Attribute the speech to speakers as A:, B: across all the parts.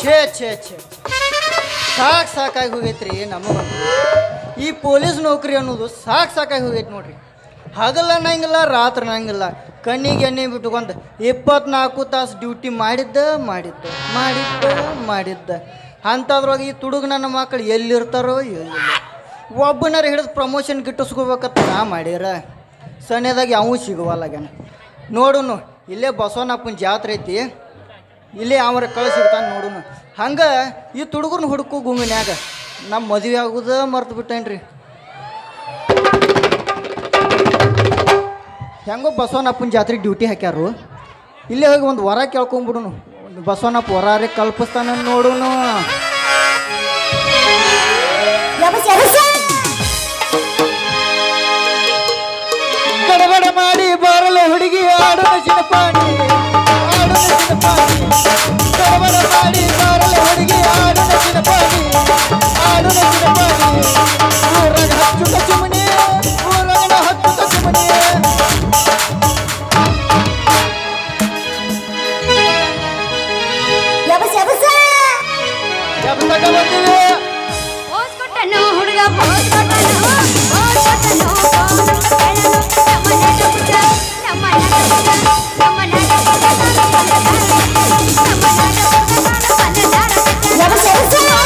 A: ಛೇ ಛೇ ಛೇ ಸಾಕು ಸಾಕಾಗಿ ಹೋಗೈತ್ರಿ ನಮಗಂತೂ ಈ ಪೊಲೀಸ್ ನೌಕರಿ ಅನ್ನೋದು ಸಾಕು ಸಾಕಾಗಿ ಹೋಗೈತಿ ನೋಡ್ರಿ ಹಗಲ ಅನ್ನಂಗಿಲ್ಲ ರಾತ್ರಿ ಅನ್ನಂಗಿಲ್ಲ ಕಣ್ಣಿಗೆ ಎಣ್ಣೆ ಬಿಟ್ಕೊಂಡು ಇಪ್ಪತ್ನಾಲ್ಕು ತಾಸು ಡ್ಯೂಟಿ ಮಾಡಿದ್ದ ಮಾಡಿದ್ದ ಮಾಡಿದ್ದ ಮಾಡಿದ್ದ ಅಂಥದ್ರೊಳಗೆ ಈ ತುಡುಗ ನನ್ನ ಮಕ್ಕಳು ಎಲ್ಲಿರ್ತಾರೋ ಎಲ್ಲಿಲ್ಲ ಒಬ್ಬನಾರ ಹಿಡಿದು ಪ್ರಮೋಷನ್ ಗಿಟ್ಟಿಸ್ಕೋಬೇಕಂತ ನಾ ಮಾಡ್ಯಾರ ಸಣ್ಣದಾಗಿ ಅವನು ಸಿಗುವಲ್ಲಾಗ್ಯಾನ ನೋಡುನು ಇಲ್ಲೇ ಬಸವನಪ್ಪನ ಜಾತ್ರೆ ಐತಿ ಇಲ್ಲೇ ಅವರ ಕಳಿಸಿರ್ತಾನೆ ನೋಡುನು ಹಂಗೆ ಈ ತುಡುಗರ್ನ ಹುಡುಕು ಗುಂಗಿನ್ಯಾಗ ನಮ್ಮ ಮದುವೆ ಆಗುದ ಮರ್ತು ಬಿಟ್ಟೇನ್ರಿ ಹೆಂಗೋ ಬಸವನಪ್ಪನ ಜಾತ್ರೆ ಡ್ಯೂಟಿ ಹಾಕ್ಯಾರು ಇಲ್ಲೇ ಹೋಗಿ ಒಂದು ವರ ಕೇಳ್ಕೊಂಬಿಡುನು ಒಂದು ಬಸವನಪ್ಪ ವರಾರೆ ಕಲ್ಪಿಸ್ತಾನ ನೋಡುನು ಗಡಬಡ ಮಾಡಿ ಬರಲ ಹುಡುಗಿ ಆಡೋ ಚಿನಪಾಣಿ ಆಡೋ ಚಿನಪಾಣಿ ಗಡಬಡ ಮಾಡಿ ಬರಲ ಹುಡುಗಿ ಆಡೋ ಚಿನಪಾಣಿ ಆಡೋ ಚಿನಪಾಣಿ ಊರಾಗ ಹಚ್ಚುತ್ತ ಚುಮನಿ ಊರಾಗ ಹಚ್ಚುತ್ತ ಚುಮನಿ ಎಬ್ಸಕ ಬಂದಿವೆ
B: ಪೋಸ್ ಕೊಟ್ಟನು ಹುಡುಗ ಪೋಸ್ ಕೊಟ್ಟನು ಪೋಸ್ ಕೊಟ್ಟನು ನಮ್ಮ ನಾಡ ಪುಟ್ಟ ನಮ್ಮ ನಾಡ ಪುಟ್ಟ ನಮ್ಮ ನಾಡ ಪುಟ್ಟ ನಮ್ಮ ನಾಡ ಪುಟ್ಟ ನಮ್ಮ ನಾಡ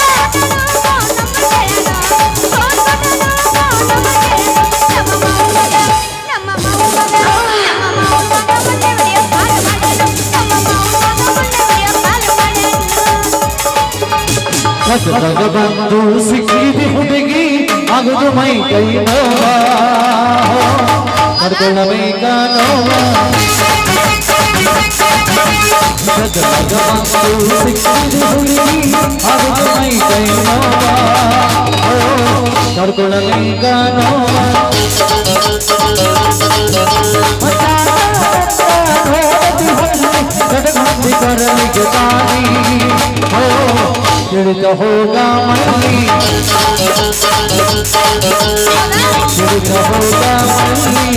C: ಕಸದ ಬಂದು ಸಿಕ್ಕಿದಿ ಹುಡುಗಿ ಆಗುದು ಮೈ ಕೈ ನೋವ ನಡ್ಕೊಳ್ಳಬೇಕ ನೋವ ಕಸದ ಬಂದು ಸಿಕ್ಕಿದಿ ಹುಡುಗಿ ಆಗುದು ಮೈ ಕೈ ನೋವ ನಡ್ಕೊಳ್ಳಬೇಕ ನೋವ ಕಟಕಂದಿ ಕರಲಿಗೆ ತಾನಿ ಹೋ ಹಿಡಿದ ಹೋಗ ಮಲ್ಲಿ ಹಿಡಿದ ಹೋಗ ಮಲ್ಲಿ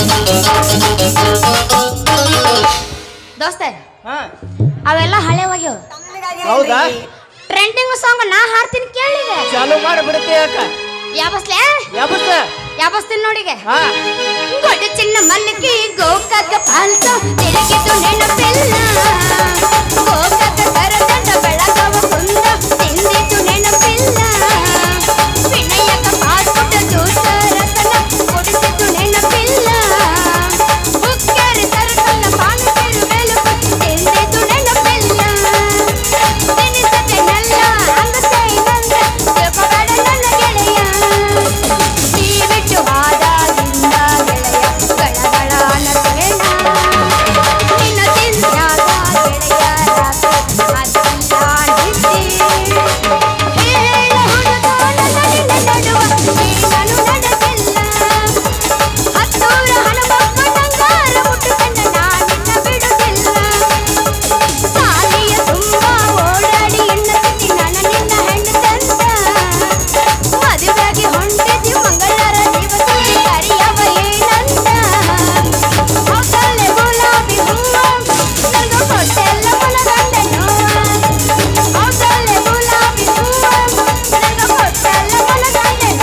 B: ದೋಸ್ತ
A: ಹಾಂ
B: ಅವೆಲ್ಲ ಹಳೆವಾಗ್ಯವ
A: ಹೌದಾ
B: ಟ್ರೆಂಡಿಂಗ್ ಸಾಂಗ್ ನಾ ಹಾಡ್ತೀನಿ ಕೇಳಿಗೆ
A: ಚಾಲು ಮಾಡಿ ಬಿಡುತ್ತೆ ಯಾಕ
B: ಯಾಬಸ್ಲೆ
A: ಯಾಬಸ
B: ಯಾಬಸ್ತೀನಿ ನೋಡಿಗೆ
A: ಹಾಂ
B: ಗೊಡ್ಡ ಚಿನ್ನ ಮಲ್ಲಿಗೆ ಗೋಕಾಕ ಪಾಲ್ಸ ತಿರುಗಿತು ನೆನಪಿಲ್ಲ ಗೋಕಾಕ ಕರದಂಡ ಬೆಳಗವ ಕುಂದ ತಿಂದಿತು ನೆನಪಿಲ್ಲ ವಿನಯಕ ಪಾಸ್ಕೊಟ್ಟ ಜ್ಯೂಸ ರಸನ ಕುಡಿಸಿತು ನೆನಪಿಲ್ಲ ಹುಕ್ಕೇರಿ ಸರ್ಕಲ್ನ ಪಾನಿಪೇರು ಮೆಲುಕು ತಿಂದಿತು ನೆನಪಿಲ್ಲ ತಿನಿಸತೆನೆಲ್ಲ ಅಂಗಸೆ ಇನ್ನಂದ ತಿಳ್ಕೊಬೇಡ ನನ್ನ ಗೆಳೆಯ ನೀ ಬಿಟ್ಟು ಹಾಡಾಗಿಂದ ಗೆಳೆಯ ಗಳಗಳ ಅನ್ನಬೇಡ ನಿನ್ನ ತಿಂದಾಗ ಗೆಳೆಯ ರಾತ್ರಿ ಅದಿಲ್ಲಾಡಿದ್ದೆ ಹೇಳ ಹುಡುಗಾಟ ನಿನ್ನ ನಡುವ ನೀನನು ನಡೆದಿಲ್ಲ ಹತ್ತೂರ ಹನುಮಪ್ಪ ನಂಗಾರ ಮುಟ್ಟುಕಂಡ ನಾನಿನ್ನ ಬಿಡುತ್ತಿಲ್ಲ ಸಾಲಿಯ ತುಂಬ ಓಡಾಡಿ ಎನ್ನತಿ ನನ್ನ ನಿನ್ನ ಹೆಣ್ಣು ತಂದ ಮದುವೆಗೆ ಹೊಂಟಿದ್ವಿ ಮಂಗಳರ ದಿವಸ ಕರಿಯವ ಏನಂತ ಹೌದಲ್ಲೇ ಗುಲಾಬಿ ಹೂವ ನಂದು ಕೊಟ್ಟೆಲ್ಲ ಮನಗಂಡನು ಹೌದಲ್ಲೇ ಗುಲಾಬಿ ಹೂವ ನಂದು ಕೊಟ್ಟೆಲ್ಲ ಮನಗಂಡನು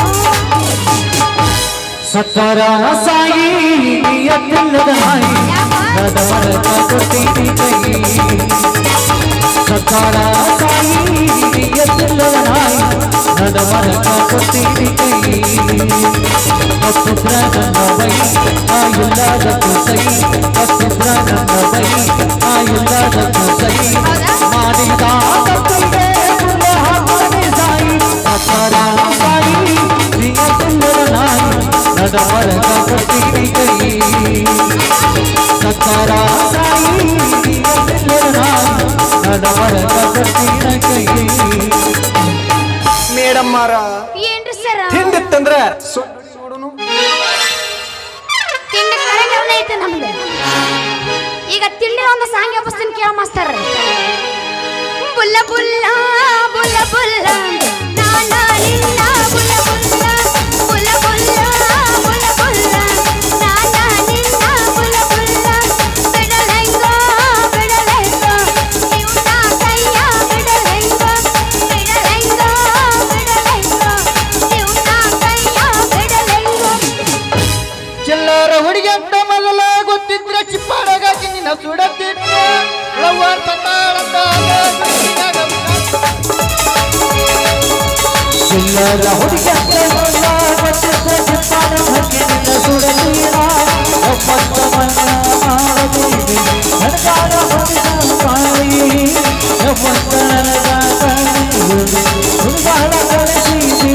C: ಸಕ್ಕರ ಸಾಯಿ ನಿಯತ್ತಿಲ್ಲದ ನಾಯಿ ನಡವರ ಕೊಟ್ಟಿನಿ ಕೈ ಸಕ್ಕರ ಸಾಯಿ ನಿಯತ್ತಿಲ್ಲದ ನಾಯಿ ನಡವರ ಕೊಟ್ಟಿನಿ ಕೈ ಅಪ್ಪು ನನ್ನ ಬೈ ಆಯುಲ್ಲದ ಕುಸೈ ಅಪ್ಪು ನನ್ನ ಬೈ ಆಯುಲ್ಲದ ಕುಸೈ ಮಾಡಿದ ತಪ್ಪಿಗೆ ಪುನಃ ಹಾಕದೆ ಸಾಯಿ ಸಕ್ಕರ ಸಾಯಿ ನಿಯತ್ತಿಲ್ಲದ ನಾಯಿ ನಡವರ ಕೊಟ್ಟಿನಿ ಕೈ ಸಕ್ಕರ ಸಾಯಿ ನಿಯತ್ತಿಲ್ಲದ ನಾಯಿ ನಡವರ ಕೊಟ್ಟಿನ ಕೈ
A: ಮೇಡಮ್ ಮಾರ
B: ಏನ್ರಿ ಸರ್
A: ತಿಂದಿತ್ತಂದ್ರ
B: ತಿಂಡಿ ಕಾರ್ಯಕ್ರಮ ಐತೆ ನಮ್ದು ಈಗ ತಿಂಡಿ ಒಂದು ಸಾಂಗ್ ಎಬ್ಬಿಸ್ತೀನಿ ಕೇಳ ಮಾಸ್ತರ ಬುಲ್ಲ ಬುಲ್ಲ ಬುಲ್ಲ ಬುಲ್ಲ ನಾನಾ ನಿನ್ನ ಬುಲ್ಲ ಬುಲ್ಲ ಬುಲ್ಲ ಬುಲ್ಲ ಬುಲ್ಲ ಬುಲ್ಲ ನಾನಾ ನಿನ್ನ ಬುಲ್ಲ ಬುಲ್ಲ ಬಿಡಲೆಂಗ ಬಿಡಲೆಂಗ ನೀವು ನಾ ಕೈಯ ಬಿಡಲೆಂಗ
C: ಚಿಲ್ಲರ ಹುಡುಗಂತೆ ಮುಲ್ಲ ಬಚ್ಚಿದ್ದ ಚಿತ್ತಾನ ಹಕ್ಕಿನಿಂದ ಸುಡತೀರ ಒಪ್ಪತ್ತ ಮನ್ನ ಮಾಡದೀವಿ ನನಗಾರ ಹೊತ್ತಿದ ಕಾಳಿ ಒಪ್ಪತ್ತ ನನಗ ಕಾಳಿ ಹುಡುಗಾಡ ಕಳಿಸಿದಿ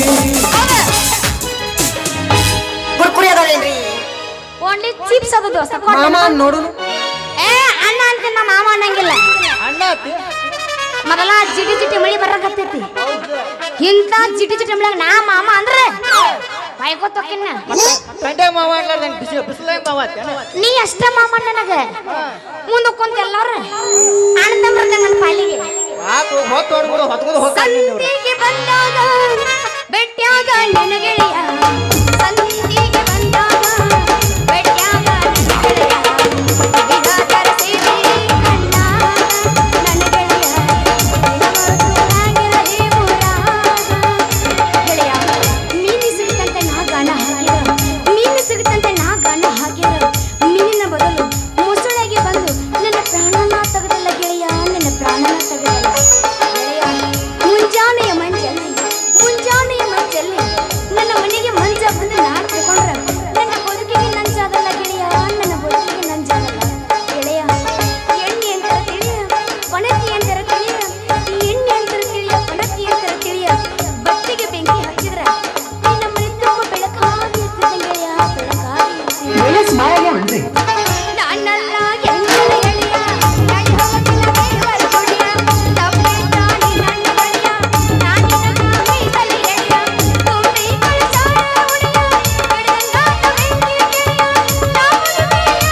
B: ಕುರ್ಕುರಿ ಅದಾವೇನ್ರಿ ಓನ್ಲಿ ಚಿಪ್ಸ್ ಅದ ದೋಸ್ತ
A: ಮಾಮ ನೋಡು
B: ಏ ಅಣ್ಣ ಅಂತೀನಿ ನಾ ಮಾಮ ಅನ್ನಂಗಿಲ್ಲ
A: ಅಣ್ಣ ಅತ್ತಿ.
B: ಮೊದಲ ಜಿಟಿ ಜಿಟಿ ಮಳಿ ಬರಕತ್ತೈತಿ ಇಂಥ ಜಿಟಿ ಜಿಟಿ ಮಳಿಯಾಗ ನಾ ಮಾಮ ಅಂದ್ರೆ ಬೈಕೋತೋಕಿನ್ನ
A: ಕಂಡೆ ಮಾವ ಅನ್ಲಾರ್ದಂಗ್ ಬಿಸಿ ಬಿಸಿಲಾಗ ಮಾವ ಅತ್ತೇನ?
B: ನೀ ಅಷ್ಟ ಮಾಮ ನನಗ ಮುಂದೆ ಕುಂತ ಎಲ್ಲಾರು ಅಣ್ಣ ತಮ್ಮರ್ಗ ನನ್ನ ಪಾಲಿಗೆ
A: ಆತು ಹೊತ್ತು ಹೊಡ್ಬಿಡು ಹೊತ್ಕೊಂಡು ಹೋಗ್ತಾರೆ ನಿನ್ನವ್ರು.
B: ಸಂತಿಗೆ ಬಂದಾಗ ಬೆಟ್ಟ್ಯಾಗ ನನ್ನ ಗೆಳೆಯ ಸಂತಿಗೆ ಬಂದಾಗ ಬೆಟ್ಟ್ಯಾಗ ನನ್ನ ಗೆಳೆಯ ವಿಧ ತರಿಸಿರಿ ಕಣ್ಣ ನನ್ನ ಗೆಳೆಯ ವಿಧ ಮರೆತುಳಾಗಿರಲಿ ಊರಾಗ. ಗೆಳೆಯ ಮೀನು ಸಿಗುತ್ತಂತೆ ನಾ ಗಾಣ ಹಾಕಿರ ಮೀನು ಸಿಗುತ್ತಂತೆ ನಾ ಗಾಣ ಹಾಕಿರ ಮೀನಿನ ಬದಲು ಮುಸುಳೆಗೆ ಬಂದು ನನ್ನ ಪ್ರಾಣನ ತೆಗೆದಲ್ಲ ಗೆಳೆಯ ನನ್ನ ಪ್ರಾಣನ ತೆಗೆದಲ್ಲ ಗೆಳೆಯ ಮುಂಜಾನೆಯ ಮಂಜಲ್ಲಿ ಮುಂಜಾನೆಯ ಮಂಜಲ್ಲಿ ನನ್ನ ಮನೆಗೆ ಮಂಜ ಬಂದು ನಾ ತಗೊಂಡ್ರ ನನ್ನ ಬದುಕಿಗೆ ನಂಜಾದಲ್ಲ ಗೆಳೆಯ ನನ್ನ ಬದುಕಿಗೆ ನಂಜಾದಲ್ಲ ಗೆಳೆಯ ಎಣ್ಣೆ ಅಂತರ ತಿಳಿಯ ಪಣತಿ ಅಂತರ ತಿಳಿಯ ಈ ಎಣ್ಣೆ ಅಂತರ ತಿಳಿಯ ಪಣತಿ ಅಂತರ ತಿಳಿಯ ಬತ್ತಿಗೆ ಬೆಂಕಿ ಹಚ್ಚಿದ್ರ ನಿನ್ನ ಮನೆ ತುಂಬ ಬೆಳಕಾಗಿ ಇರ್ತದೆ ಗೆಳೆಯ ಬೆಳಕಾಗಿ ಇರ್ತದೆ ನಾನಲ್ಲ ಎಂದರ ಗೆಳೆಯ ನಡಿ ಹೋಗಿಲ್ಲ ದೇವರ ಗುಡಿಯ ತಪ್ಪಿದ್ದಾನೆ ನನ್ನ ಬಳಿಯ ನಾನಿನ ಮೀಸಲಿ ಗೆಳೆಯ ತುಂಬಿ ಕಳಚಾಡ ಉಡಿಯ ಹಿಡಿದಂಗಾತ ಬೆಂಕಿ ಗೆಳೆಯ ನಾವನು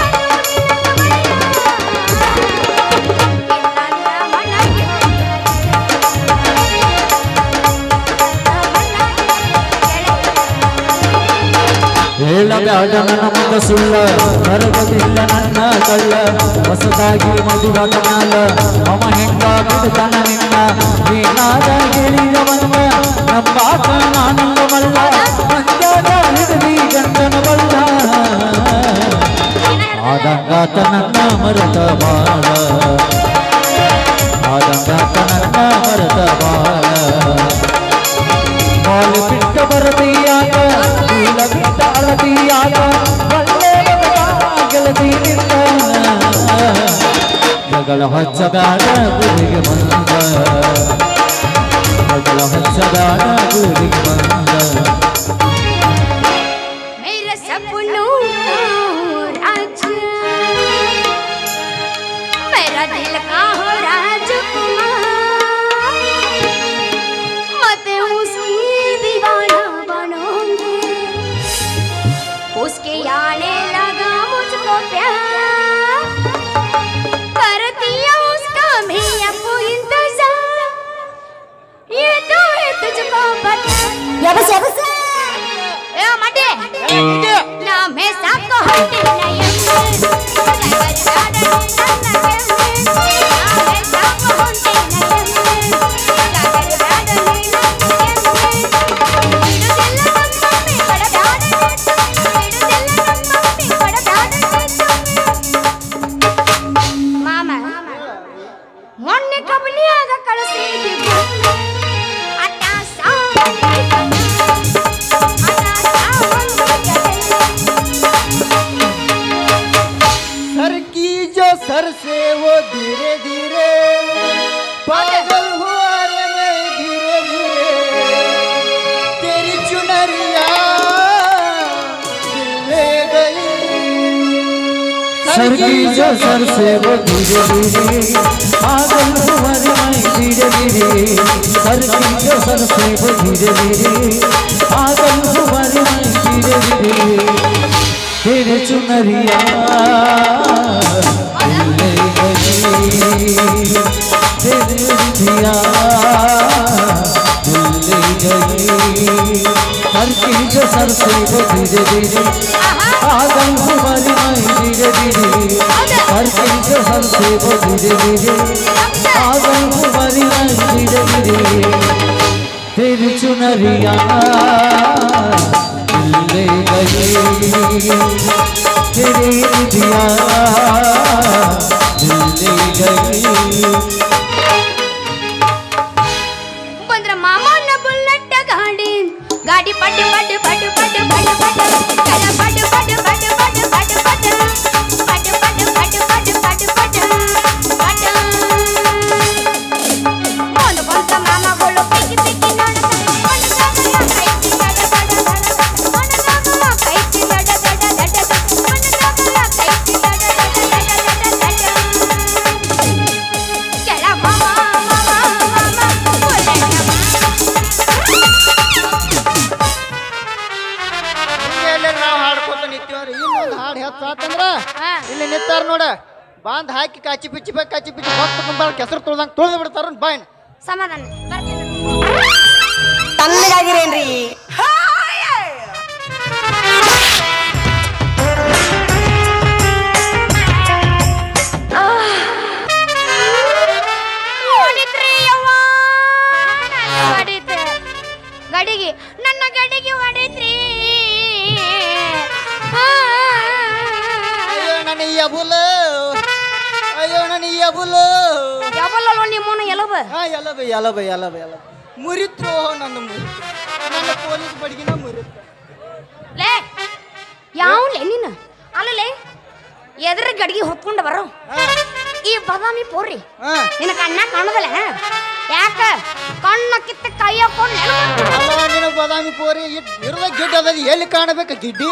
C: ಹೇಳಬ್ಯಾಡ ನನ್ನ ಮುಂದ ಸುಳ್ಳ ಬರಗದಿಲ್ಲ ನನ್ನ ಕಳ್ಳ ಹೊಸದಾಗಿ ಮದುವಾದ ಮ್ಯಾಲ ಅವ ಹೆಂಗ ಬಿಡ್ತಾನ ನಿನ್ನ ನೀನಾದ ಗೆಳೆಯವನ್ನ ನಂಬಾಕ ನಾನಂದ ಮಲ್ಲ ಮಂಜಾಗ ಹಿಡಿದಿ ಗಂಡನ ಬಲ್ಲ ಆದಂಗಾತ ನನ್ನ ಮರತ ಬಾಳ ಆದಂಗಾತ ನನ್ನ ಮರತ ಬಾಳ ಬಾಳು ಬಿಟ್ಟ ಬರದಿಯಾಗ ನೀಲ ಬಿಟ್ಟ ಅಳದಿಯಾಗ ಒಳ್ಳೆ ಗೆಳತಿ ನಿಂದ ಜಗಳ ಹಚ್ಚದಾಡ ಗುರಿಗೆ ಬಂದ ಜಗಳ ಹಚ್ಚದಾಡ ಗುರಿಗೆ ಬಂದ
B: मेरा सपनों का राजा मेरा दिल का हो राजकुमार मैं उसकी दीवाना बनूंगी उसके आने लगा मुझको प्यार कर दिया उसका मैं आपको इंतजार ये तो है तुझको पता यबस यबस ए मटे ना मैं सबको हटे नहीं ड्राइवर गाड़ी नन्ना के ना मैं सबको हटे नहीं ड्राइवर गाड़ी नन्ना के मेरे दिल मम्मी बड़ा प्यार मेरे दिल मम्मी बड़ा प्यार ಮಾಮ ಮೊನ್ನೆ ಕಬಲಿಯಾಗ ಕಳಿಸಿದ್ದೆ ಅಣ್ಣ ಸಾವಲ್ಲಿ ಅಣ್ಣ ಸಾವಲ್ಲಿ
A: सर की जो सर से वो धीरे धीरे पागल हुआ रे मैं धीरे धीरे तेरी चुनरिया दिल ले गई
C: सर की जो सर से वो धीरे धीरे पागल हुआ रे मैं धीरे धीरे सर की जो सर से वो धीरे धीरे पागल हुआ रे मैं धीरे धीरे तेरे चुनरिया दिल ले गई तेरे दिया दिल ले गई सर की जो सर से वो धीरे धीरे पागल हुआ रे मैं धीरे धीरे सर की जो सर से वो धीरे धीरे पागल हुआ रे मैं धीरे धीरे तेरी चुनरिया दिल ले गई तेरी दिया दिल ले गई
B: ಬಡ್ ಬಡ್ ಬಡ್ ಬಡ್ ಬಡ್ ಬಡ್ ಕೆಳ ಬಡ್ ಬಡ್ ಬಡ್ ಬಡ್ ಬಡ್ ಬಡ್ ಬಡ್ ಬಡ್ ಬಡ್ ಬಡ್ ಬಡ್ ಬಡ್ ಬಡ್ ಒಂದು ಕೊಂತ ಮಾಮಗಳು ಪಿಕ್ಕಿ ಪಿಕ್ಕಿ ನೋಡುತ್ತಾರೆ ಒಂದು ಸಾಗರ ಕೈತಿ ದಡ ದಡ ದಡ ಒಂದು ಸಾಗರ ಕೈತಿ ದಡ ದಡ ದಡ ಒಂದು ಸಾಗರ ಕೈತಿ ದಡ ದಡ ದಡ ದಡ ಕೆಳ ಮಾಮ ಮಾಮ ಮಾಮ ಒಳ್ಳೆಯ
A: ಹಿಂಗೆ ಎಲ್ಲೇ ನಾವು ಹಾಡ್ಕೊತ ನಿಂತೀವ್ರಿ ಇನ್ನೊಂದು ಹಾಡು ಹೆಚ್ಚಾತಂದ್ರ
B: ಹಾ.
A: ಇಲ್ಲಿ ನಿಂತಾರ ನೋಡ ಬಾಂದ್ ಹಾಕಿ ಕಾಚಿ ಪಿಚ್ಚಿ ಬೇಕು ಕಾಚಿ ಪಿಚ್ಚಿ ಭಕ್ತ ಕುಂಬಾರ ಕೆಸರು ತುಳ್ದಂಗೆ ತುಳಿದು ಬಿಡ್ತಾರ ಬಾಯ್ನ
B: ಸಮಾಧಾನ ಬರ್ತೀನಿ
D: ತಣ್ಣಗಾಗಿರೇನ್ರಿ
B: ಹೊಡಿತ್ರಿ ಯವ್ವ ನನ್ನ ಹೊಡಿತೆ ಗಡಿಗೆ ನನ್ನ ಗಡಿಗೆ ಹೊಡಿತ್ರಿ
A: ಅಯ್ಯೋ ನನ್ನ ಈ ಅಬುಲ ಅಯ್ಯೋ ನನ್ನ ಈ ಅಬುಲ
B: ಯಾವಲ್ಲ ನಿಮ್ಮನ ಎಲಬ
A: ಹಾ ಎಲ್ಲ ಬೈ ಎಲ್ಲ ಬೈ ಎಲ್ಲ ಬೈ ಎಲ್ಲ ಮುರಿತ್ರು ನನ್ನ ಮುರಿತು ನನ್ನ ಪೊಲೀಸ್ ಬಡಿಗಿನ ಮುರಿತು
B: ಲೇ ಯಾವ್ಲೆ ನೀನು ಅಲ್ಲಲೇ ಎದ್ರ ಗಡಿಗೆ ಹೊತ್ಕೊಂಡು ಬರೋ
A: ಹಾ
B: ಈ ಬಾದಾಮಿ ಪೋರಿ
A: ಹಾ
B: ನಿನ್ನ ಕಣ್ಣ ಕಾಣದಲ್ಲ ಯಾಕ ಕಣ್ಣ ಕಿತ್ತ ಕೈ ಹಾಕೊಂಡು
A: ಅಲ್ಲ ನಿನ್ನ ಬಾದಾಮಿ ಪೋರಿ ಇಟ್ ಇರದ ಗಿಡ್ಡ ಅದ ಎಲ್ಲಿ ಕಾಣಬೇಕು ಗಿಡ್ಡಿ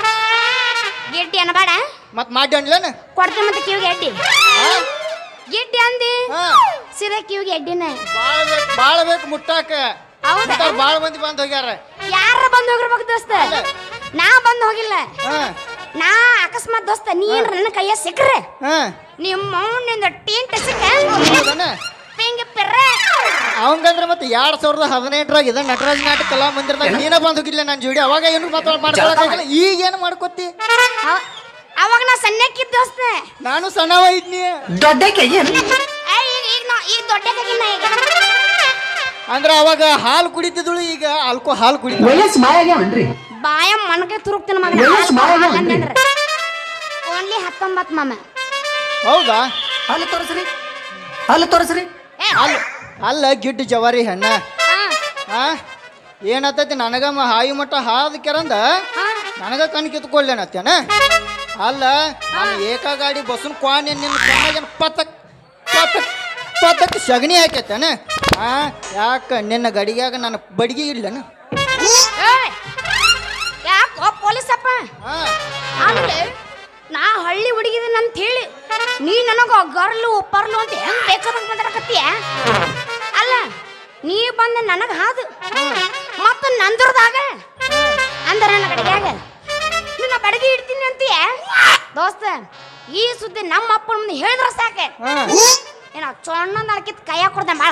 B: ಗಿಡ್ಡಿ ಅನ್ನಬೇಡ
A: ಮತ್ ಮಾಡ್ಯಾನ್ಲೇನ
B: ಕೊಡ್ತೀನಿ ಮತ್ತೆ ಕಿವಿಗೆ ಎಡ್ಡಿ
A: ಹಾ
B: ಗಿಡ್ಡಿ ಅಂದಿ
A: ಹಾ
B: ಸೀದಾ ಕಿವಿಗೆ ಎಡ್ಡಿನ
A: ಬಾಳ ಬೇಕು ಬಾಳ ಬೇಕು ಮುಟ್ಟಾಕ
B: ಹೌದಾ
A: ಮುಟ್ಟಾಕ ಬಾಳ ಮಂದಿ ಬಂದ್ ಹೋಗ್ಯಾರ
B: ಯಾರ ಬಂದು ಹೋಗಿರ್ಬೇಕು ದೋಸ್ತ
A: ಅಲ್ಲ.
B: ನಾ ಬಂದು ಹೋಗಿಲ್ಲ
A: ಹಾ
B: ನಾ ಅಕಸ್ಮಾತ್ ದೋಸ್ತ ನೀನ್ ನನ್ನ ಕೈಯ ಸಿಕ್ಕ್ರೆ
A: ಹಾ
B: ನಿಮ್ಮ ಮೌನಿಂದ ಟೀನ್ ಸಿಕ್ಕ
A: ಹೌದನ
B: ಪಿಂಗ್ ಪಿರ್ರೆ
A: ಅವಂಗಂದ್ರೆ ಮತ್ತೆ ಎರಡ್ ಸಾವಿರದ ಹದಿನೆಂಟರಾಗ ಇದ ನಟರಾಜ್ ನಾಟಕ ಕಲಾ ಮಂದಿರದಾಗ ನೀನ ಬಂದ್ ಹೋಗಿಲ್ಲ ನನ್ನ ಜೋಡಿ ಅವಾಗ ಏನು ಮಾತಾಡ ಮಾಡ್ಕೊಳಕಾಗಲ್ಲ ಈಗ ಏನು ಮಾಡ್ಕೊತಿ
B: ಅವ- ಅವಾಗ ನಾ ಸಣ್ಣಕ್ಕಿದ್ದ ದೋಸ್ತ
A: ನಾನು ಸಣ್ಣವ ಇದ್ನಿ
D: ದೊಡ್ಡಕ್ಕೆ ಏನು
B: ಏ, ಈಗ ಈಗ ನಾ ಈಗ ದೊಡ್ಡಕ್ಕಾಗಿನ ಈಗ
A: ಅಂದ್ರೆ ಅವಾಗ ಹಾಲು ಕುಡಿತಿದ್ಳು ಈಗ ಆಲ್ಕೋ ಹಾಲು ಕುಡಿತ
D: ವಯಸ್ಸು ಮಾಯಾಗ್ಯಾವನ್ರಿ
B: ಬಾಯ ಮನಕೆ ತುರುಕ್ತಿನ ಮಗ
D: ವಯಸ್ಸು ಬಾಳ ಅದ
B: ಓನ್ಲಿ ಹತ್ತೊಂಬತ್ತು ಮಾಮ
A: ಹೌದಾ
D: ಅಲ್ಲಿ ತೋರಿಸ್ರಿ ಅಲ್ಲಿ ತೋರಿಸ್ರಿ
B: ಏ
A: ಅಲ್ಲ ಅಲ್ಲ ಗಿಡ್ಡ ಜವಾರಿ ಹೆಣ್ಣ
B: ಹಾ,
A: ಹಾ ಏನತ್ತೈತಿ ನನಗ ಮ- ಹಾಯಿ ಮಟ್ಟ ಹಾದ ಕೆರಂದ
B: ಹಾ.
A: ನನಗ ಕಣ್ ಕಿತ್ಕೊಳ್ಳೇನತ್ತೇನ ಅಲ್ಲ ನಾನು ಏಕ ಗಾಡಿ ಬಸ್ಸನ್ ಕ್ವಾನ್ ನಿನ್ನ ಕಣ್ಣಾಗೇನ್ ಪತಕ್ ಪತಕ್ ಪತಕ್ ಸಗಣಿ ಹಾಕೈತೇನ ಹಾ ಯಾಕ ನಿನ್ನ ಗಡಿಗ್ಯಾಗ ನನ್ನ ಬಡಿಗೆ ಇಡ್ಲೇನ
B: ಏಯ್! ಯಾಕೋ ಪೊಲೀಸಪ್ಪ
A: ಹಾ
B: ಆಮೇಲೆ ನಾ ಹಳ್ಳಿ ಹುಡುಗಿದೀನಿ ಅಂತ ಹೇಳಿ ನೀ ನನಗ ಗರ್ಲು ಪರ್ಲು ಅಂತ ಹೆಂಗ್ ಬೇಕಾದಂಗ ಮಾತಾಡಕತ್ತೀಯ ಅಲ್ಲ ನೀ ಬಂದ ನನಗ ಹಾದು ಮತ್ತ ನಂದ್ರದಾಗ ಅಂದ್ರ ನನ್ನ ಕಡೆಗ್ಯಾಗ ನಿನ್ನ ಬಡಗಿ ಇಡ್ತೀನಿ ಅಂತೀಯ ದೋಸ್ತ ಈ ಸುದ್ದಿ ನಮ್ಮ ಅಪ್ಪನ ಮುಂದೆ ಹೇಳಿದ್ರ ಸಾಕೆ
A: ಹಾ
B: ಏನ ಚೊಣ್ಣಂದ ಅಳಕಿತ್ ಕೈಯ ಕೊಡ್ದೆ ಬಾಳ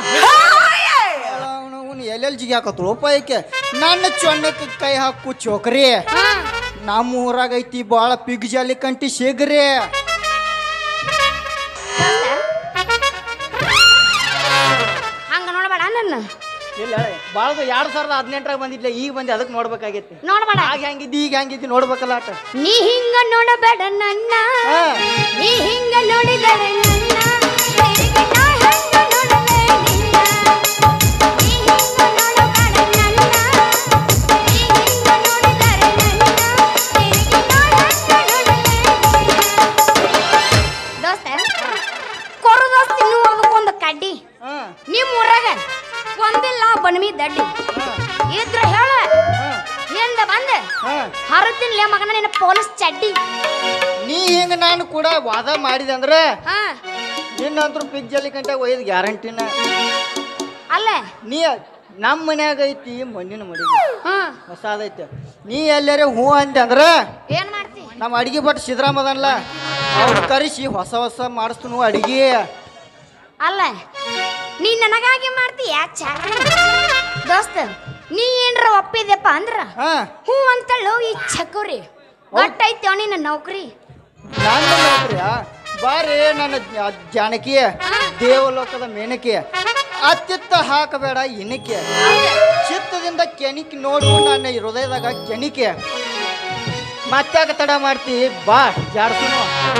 A: ಅವನು ಎಲ್ಲೆಲ್ಲಿ ಜಿಗ್ಯಾಕತ್ರು ಉಪಾಯಕ್ಕೆ ನನ್ನ ಚೊಣ್ಣಕ್ಕೆ ಕೈ ಹಾಕು ಚೋಕ್ರಿ
B: ಹಾ
A: ನಮ್ಮ ಊರಾಗ ಐತಿ ಭಾಳ ಪಿಗ್ ಜಾಲಿ ಕಂಟಿ ಶೇಗ್ರಿ
B: ಹಂಗ ನೋಡಬೇಡ ನನ್ನ
A: ಇಲ್ಲ ಭಾಳ ಎರಡ್ ಸಾವಿರದ ಹದಿನೆಂಟರಾಗ ಬಂದಿದ್ಲ ಈಗ ಬಂದು ಅದಕ್ಕೆ ನೋಡ್ಬೇಕಾಗೈತಿ
B: ನೋಡಬೇಡ
A: ಆಗ ಹೆಂಗಿದ್ದಿ ಈಗ ಹೆಂಗಿದ್ದಿ ನೋಡ್ಬೇಕಲ್ಲ ಆಟ
B: ನೀ ಹಿಂಗ ನೋಡಬೇಡ ನನ್ನ
A: ಹಾ.
B: ನೀ ಹಿಂಗ ನೋಡಿದರೆ ನನ್ನ ತಿರುಗಿ ನಾ ಹೆಂಗ ನೋಡಲೇ ನಿನ್ನ ನೀ ಹಿಂಗ ನೋಡಬೇಡ ನನ್ನ ನೀ ಹಿಂಗ ನೋಡಿದರೆ ನನ್ನ ತಿರುಗಿ ನಾ ಹೆಂಗ ನೋಡಲೇ ನಿನ್ನ ದೋಸ್ತ ಕೊರು ದೋಸ್ತ ಇನ್ನೂ ಅದಕ್ಕೊಂದು ಕಡ್ಡಿ
A: ಹಾ
B: ನಿಮ್ಮ ಊರಾಗ ಒಂದಿಲ್ಲ ಬಣ್ಮಿ ದಡ್ಡಿ ಇದ್ರ ಹೇಳ ಹಿಂದ ಬಂದ
A: ಹಾ
B: ಹರತಿನ್ಲೇ ಮಗನ ನಿನ್ನ ಪೊಲೀಸ್ ಚಡ್ಡಿ
A: ನೀ ಹಿಂಗ ನಾನು ಕೂಡ ವಾದ ಮಾಡಿದೆ ಅಂದ್ರೆ
B: ಹಾ
A: ನಿನ್ನಂತರೂ ಪಿಗ್ ಜಾಲಿ ಕಂಟಾಗ ಒಯ್ದು ಗ್ಯಾರಂಟಿನ
B: ಅಲ್ಲ
A: ನೀ ನಮ್ಮ ಮನ್ಯಾಗ ಐತಿ ಮಣ್ಣಿನ ಮಡಿ
B: ಹಾ
A: ಹೊಸಾದೈತಿ ನೀ ಎಲ್ಲಾರ ಹೂ ಅಂದೆ ಅಂದ್ರೆ
B: ಏನ್ ಮಾಡ್ತಿ
A: ನಮ್ಮ ಅಡಿಗೆ ಭಟ್ ಸಿದ್ದರಾಮ ಅದನ್ಲ ಅವ್ರು ಕರೆಸಿ ಹೊಸ ಹೊಸ ಮಾಡಿಸ್ತು ಅಡಿಗೆ
B: ಅಲ್ಲ ನೀ ನನಗಾಗಿ ಮಾಡ್ತೀಯ ಚಾಕ ದೋಸ್ತ ನೀ ಏನ್ರ ಒಪ್ಪಿದ್ಯಪ್ಪ ಅಂದ್ರ
A: ಹಾ
B: ಹ್ಞೂ ಅಂತಳು ಈ ಚಕೋರಿ ಒಟ್ಟ ಐತಿ ನಿನ್ನ ನೌಕರಿ
A: ನನ್ನ ನೋಡ್ರಿಯಾ ಬಾರಿ ನನ್ನ ಜ- ಜಾನಕಿ ದೇವಲೋಕದ ಮೇನಕಿ ಅತ್ತಿತ್ತ ಹಾಕಬೇಡ ಇನಕೆ ಚಿತ್ತದಿಂದ ಕೆಣಿಕೆ ನೋಡ್ಕೊಂಡು ನನ್ನ ಹೃದಯದಾಗ ಕೆಣಿಕೆ ಮತ್ತಾಗ ತಡ ಮಾಡ್ತಿ ಬಾ ಜಾಡ್ಸುನು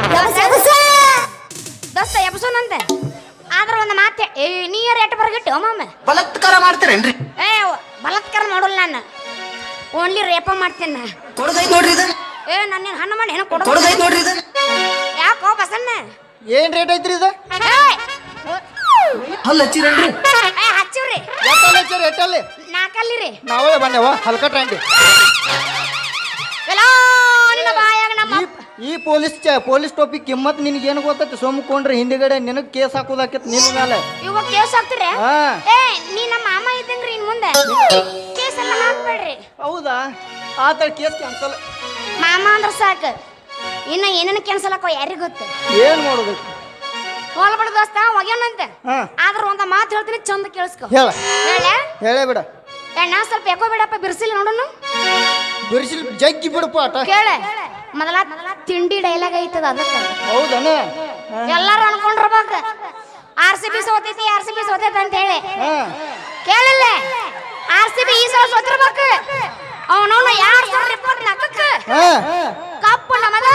B: ದೋಸ್ತ ಎಬ್ಸೋನಂತೆ ಆದ್ರ ಒಂದು ಮಾತೆ ಏ ನೀ ರೇಟ್ ಬರ್ಗಿಟ್ಟು ಮಾಮ
D: ಬಲಾತ್ಕಾರ ಮಾಡ್ತೀರೇನ್ರಿ
B: ಏ ಬಲಾತ್ಕಾರ ಮಾಡೋಲ್ಲ ನಾನು ಓನ್ಲಿ ರೇಪ ಮಾಡ್ತೇನೆ ನಾ.
D: ಕೊಡದೈತ್ ನೋಡ್ರಿ ಇದು
B: ಏ ನನ್ನ ಹಣ್ಣು ಮಾಡಿ ಏನೋ ಕೊಡು
D: ಕೊಡದೈತ್ ನೋಡ್ರಿ ಇದು
B: ಯಾಕೋ ಬಸಣ್ಣ
A: ಏನ್ ರೇಟ್ ಐತ್ರಿ ಇದು
B: ಏಯ್!
D: ಹಲ್ಲ ಹಚ್ಚಿರನ್ರಿ
B: ಏ ಹಚ್ಚಿವ್ರಿ
A: ಎಟ್ಟಲ್ಲಿ ಹಚ್ಚಾರ ಎಟ್ಟಲ್ಲಿ
B: ನಾಲ್ಕಲ್ಲಿ ರೀ
A: ನಾವೇ ಬಂದೇವ ಹಲ್ಕ ಟ್ಯಾಂಡಿ
B: ಎಲ್ಲ ನಿನ್ನ ಬಾಯಾಗ ನಮ್ಮ
A: ಈ ಈ ಪೊಲೀಸ್ ಚ ಪೊಲೀಸ್ ಟಾಪಿಕ್ ಕಿಮ್ಮತ್ ನಿನಗೆ ಏನು ಗೊತ್ತೈತಿ ಸೋಮ್ಕೊಂಡ್ರೆ ಹಿಂದಿಗಡೆ ನಿನಗೆ ಕೇಸ್ ಹಾಕೋದಾಕೈತಿ ನಿನ್ನ ಮೇಲೆ
B: ಇವಾಗ ಕೇಸ್ ಹಾಕ್ತೀರಿ
A: ಹಾ
B: ಏ ನೀ ನಮ್ಮ ಮಾಮ ಇದ್ದಂಗ್ರಿ ಇನ್ ಮುಂದೆ ಕೇಸ್ ಎಲ್ಲ ಹಾಕ್ಬೇಡ್ರಿ
A: ಹೌದಾ ಆತ ಕೇಸ್ ಕ್ಯಾನ್ಸಲ್
B: ಮಾಮ ಅಂದ್ರ ಸಾಕು ಇನ್ನ ಏನೇನು ಕ್ಯಾನ್ಸಲ್ ಹಾಕೋ ಯಾರಿಗ್ ಗೊತ್ತು
A: ಏನ್ ಮಾಡೋದೈತಿ
B: ಹೋಲ್ಬಿಡ ದೋಸ್ತ ಒಗ್ಯಾನಂತೆ
A: ಹಾ
B: ಆದ್ರ ಒಂದ ಮಾತು ಹೇಳ್ತೀನಿ ಚಂದ ಕೇಳಿಸ್ಕೊ
A: ಹೇಳ
B: ಹೇಳ
A: ಹೇಳೇ ಬಿಡ
B: ನಾ ಸ್ವಲ್ಪ ಯಾಕೋ ಬಿಡಪ್ಪ ಬಿರ್ಸಿಲ್ಲ ನೋಡೋನು
A: ಬಿರ್ಸಿಲ್ ಜಗ್ಗಿ ಬಿಡಪ್ಪ ಆಟ
B: ಕೇಳ ಮೊದಲ ತಿಂಡಿ ಡೈಲಾಗ್ ಐತದ ಅದಕ್ಕೆ
A: ಹೌದನ
B: ಎಲ್ಲಾರು ಅನ್ಕೊಂಡಿರ್ಬೇಕು ಆರ್ ಸಿ ಬಿ ಸೋತೈತಿ ಆರ್ ಸಿ ಬಿ ಸೋತೈತಿ ಅಂತ ಹೇಳಿ
A: ಹಾ
B: ಕೇಳಿಲ್ಲ ಆರ್ ಸಿ ಬಿ ಈ ಸಲ ಸೋತಿರ್ಬೇಕು ಅವನವನು ಯಾರು ಸಾವಿರದ ಇಪ್ಪತ್ತು ನಾಲ್ಕಕ್ಕೆ
A: ಹಾ
B: ಕಪ್ಪು ನಮದ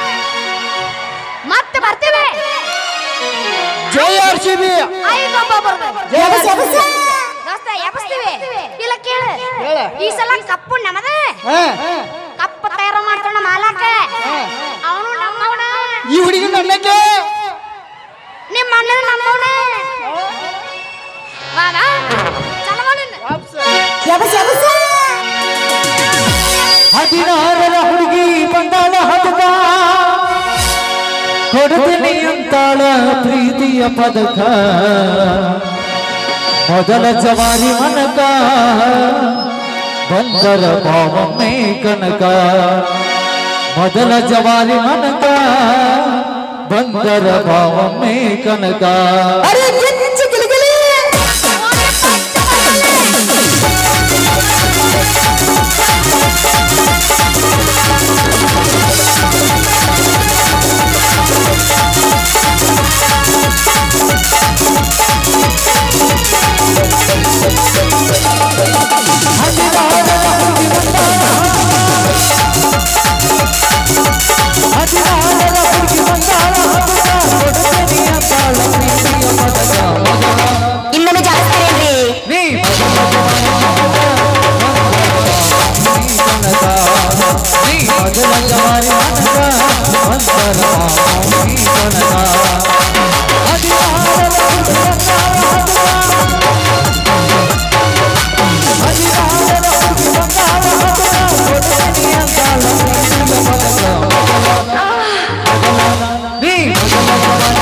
B: ಮತ್ತೆ ಬರ್ತೇವೆ
A: ಜೈ ಆರ್ ಸಿ ಬಿ
B: ಐದು ಒಬ್ಬ ಬರ್ಬೇಕು
A: ಜೈ
B: ದೋಸ್ತ ಎಬ್ಸ್ತೀವಿ ಇಲ್ಲ ಕೇಳ
A: ಹೇಳ.
B: ಈ ಸಲ ಕಪ್ಪು ನಮದ
A: ಹಾ
B: ಕಪ್ಪು ತಯಾರು ಮಾಡ್ತಾನ ಮಾಲಕ ಅವನು ನಮ್ಮವನ
A: ಈ ಹುಡುಗಿ ನನ್ನಕ್ಕೆ
B: ನಿಮ್ಮ ಅಣ್ಣನ ನಮ್ಮವನ ವಾದ ಚಲ ಮಾಡಿನ
C: ಹದಿನಾರರ ಹುಡುಗಿ ಬಂದಾಳ ಹದಕ ಕೊಡ್ತೀನಿ ಅಂತಾಳ ಪ್ರೀತಿಯ ಪದಕ ಮೊದಲ ಜವಾರಿ ಮನಕ ಬಂದರ ಬಾವಮ್ಮೆ ಕನಕ ಮೊದಲ ಜವಾರಿ ಮನಕ ಬಂದರ ಬಾವಮ್ಮೆ ಕನಕ ಹದಿನಾರರ ಹುಡುಗಿ ಬಂದಾಳ ಹದಕ ಕೊಡ್ತೀನಿ ಅಂತಾಳ ಪ್ರೀತಿಯ ಪದಕ
B: ಇನ್ನೊಂದು ಜಾಸ್ತಿ
C: ನೀ ಮೊದಲ ಜವಾರಿ ಮನಕ ಒಂದರ ನೀ ಕನಕ ಹದಿನಾರರ ಹುಡುಗಿ ಬಂದಾಳ ಹದಕ ಹದಿನಾರರ ಹುಡುಗಿ ಬಂದಾಳ ಹದಕ ಕೊಡ್ತೀನಿ ಅಂತಾಳ ಪ್ರೀತಿಯ ಪದಕ ನೀ ಮೊದಲ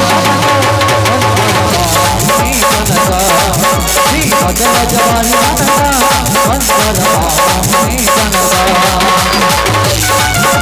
C: ಜವಾರಿ ಮನಕ ನೀ ಮೊದಲ ಜವಾನಿ ಮನಕ ಒಂದರ ನೀ ಕನಕ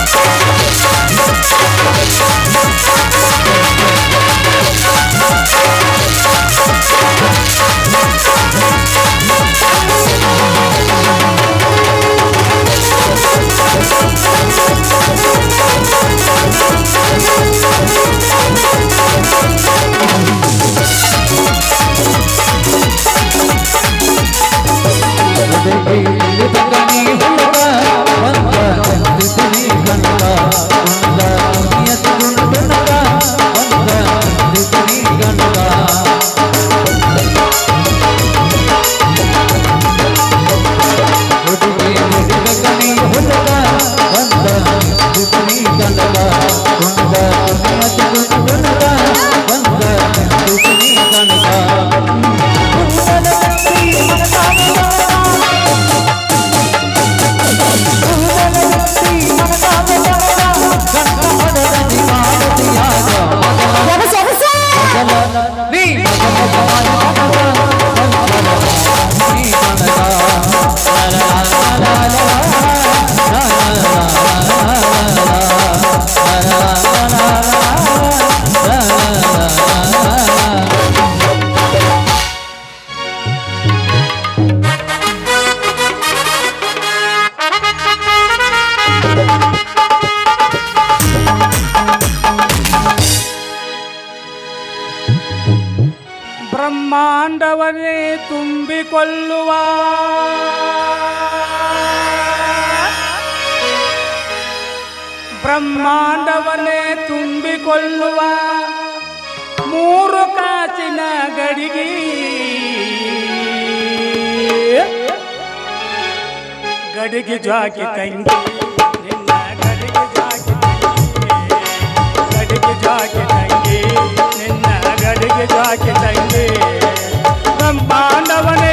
E: ಬ್ರಹ್ಮಾಂಡವನ್ನೇ ತುಂಬಿಕೊಳ್ಳುವ ಬ್ರಹ್ಮಾಂಡವನ್ನೇ ತುಂಬಿಕೊಳ್ಳುವ ಮೂರು ಕಾಚಿನ ಗಡಿಗೆ ಗಡಿಗೆ ಜಾಕಿ ತಂಗಿ ನಿನ್ನ ಗಡಿಗೆ ಜಾಕಿ ತಂಗಿ ಗಡಿಗೆ ಜಾಕಿ ತಂಗಿ ನಿನ್ನ ಗಡಿಗೆ ಜಾಕಿ ತಂಗಿ ಬ್ರಹ್ಮಾಂಡವನೇ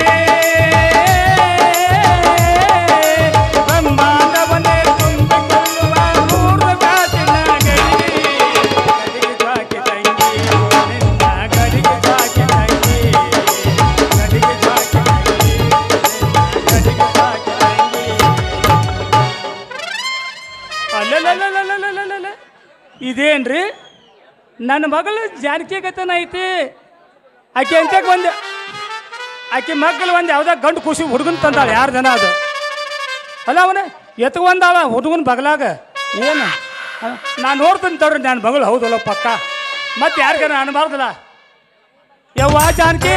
E: ಬ್ರಹ್ಮಾಂಡವನೇ ತುಂಬಿಕೊಳ್ಳುವ ಮೂರು ಗಾಜಿನ ಗಡಿಗೆ ಗಡಿಗೆ ಜಾಕಿ ತಂಗಿ ನಿನ್ನ ಗಡಿಗೆ ಜಾಕಿ ತಂಗಿ ಗಡಿಗೆ ಜಾಕಿ ತಂಗಿ ನಿನ್ನ ಗಡಿಗೆ ಜಾಕಿ ತಂಗಿ ಅಲ್ಲಲ್ಲಲ್ಲಲ್ಲಲ್ಲಲ್ಲಲ್ಲ ಇದೇನ್ರಿ ನನ್ನ ಮಗಳು ಜಾನಕಿ ಗತನ ಐತಿ ಆಕೆ ಅಂತಕ್ಕೆ ಒಂದು ಆಕೆ ಮಕ್ಕಳು ಒಂದು ಯಾವ್ದೋ ಗಂಡು ಖುಷಿ ಹುಡುಗನ್ ತಂದಾಳ ಯಾರು ಜನ ಅದು ಅಲ್ಲ ಅವನ ಎತ್ಕೊಂಡಾಳ ಹುಡುಗನ ಬಗಲಾಗ ಏನು ನಾನು ನೋಡ್ತೀನಿ ತಡ್ರಿ ನನ್ನ ಮಗಳು ಹೌದಲ್ಲ ಪಕ್ಕ ಮತ್ತೆ ಯಾರಿಗಾರ ಅನ್ಬಾರ್ದಲ್ಲ ಯವ್ವ ಜಾನಕಿ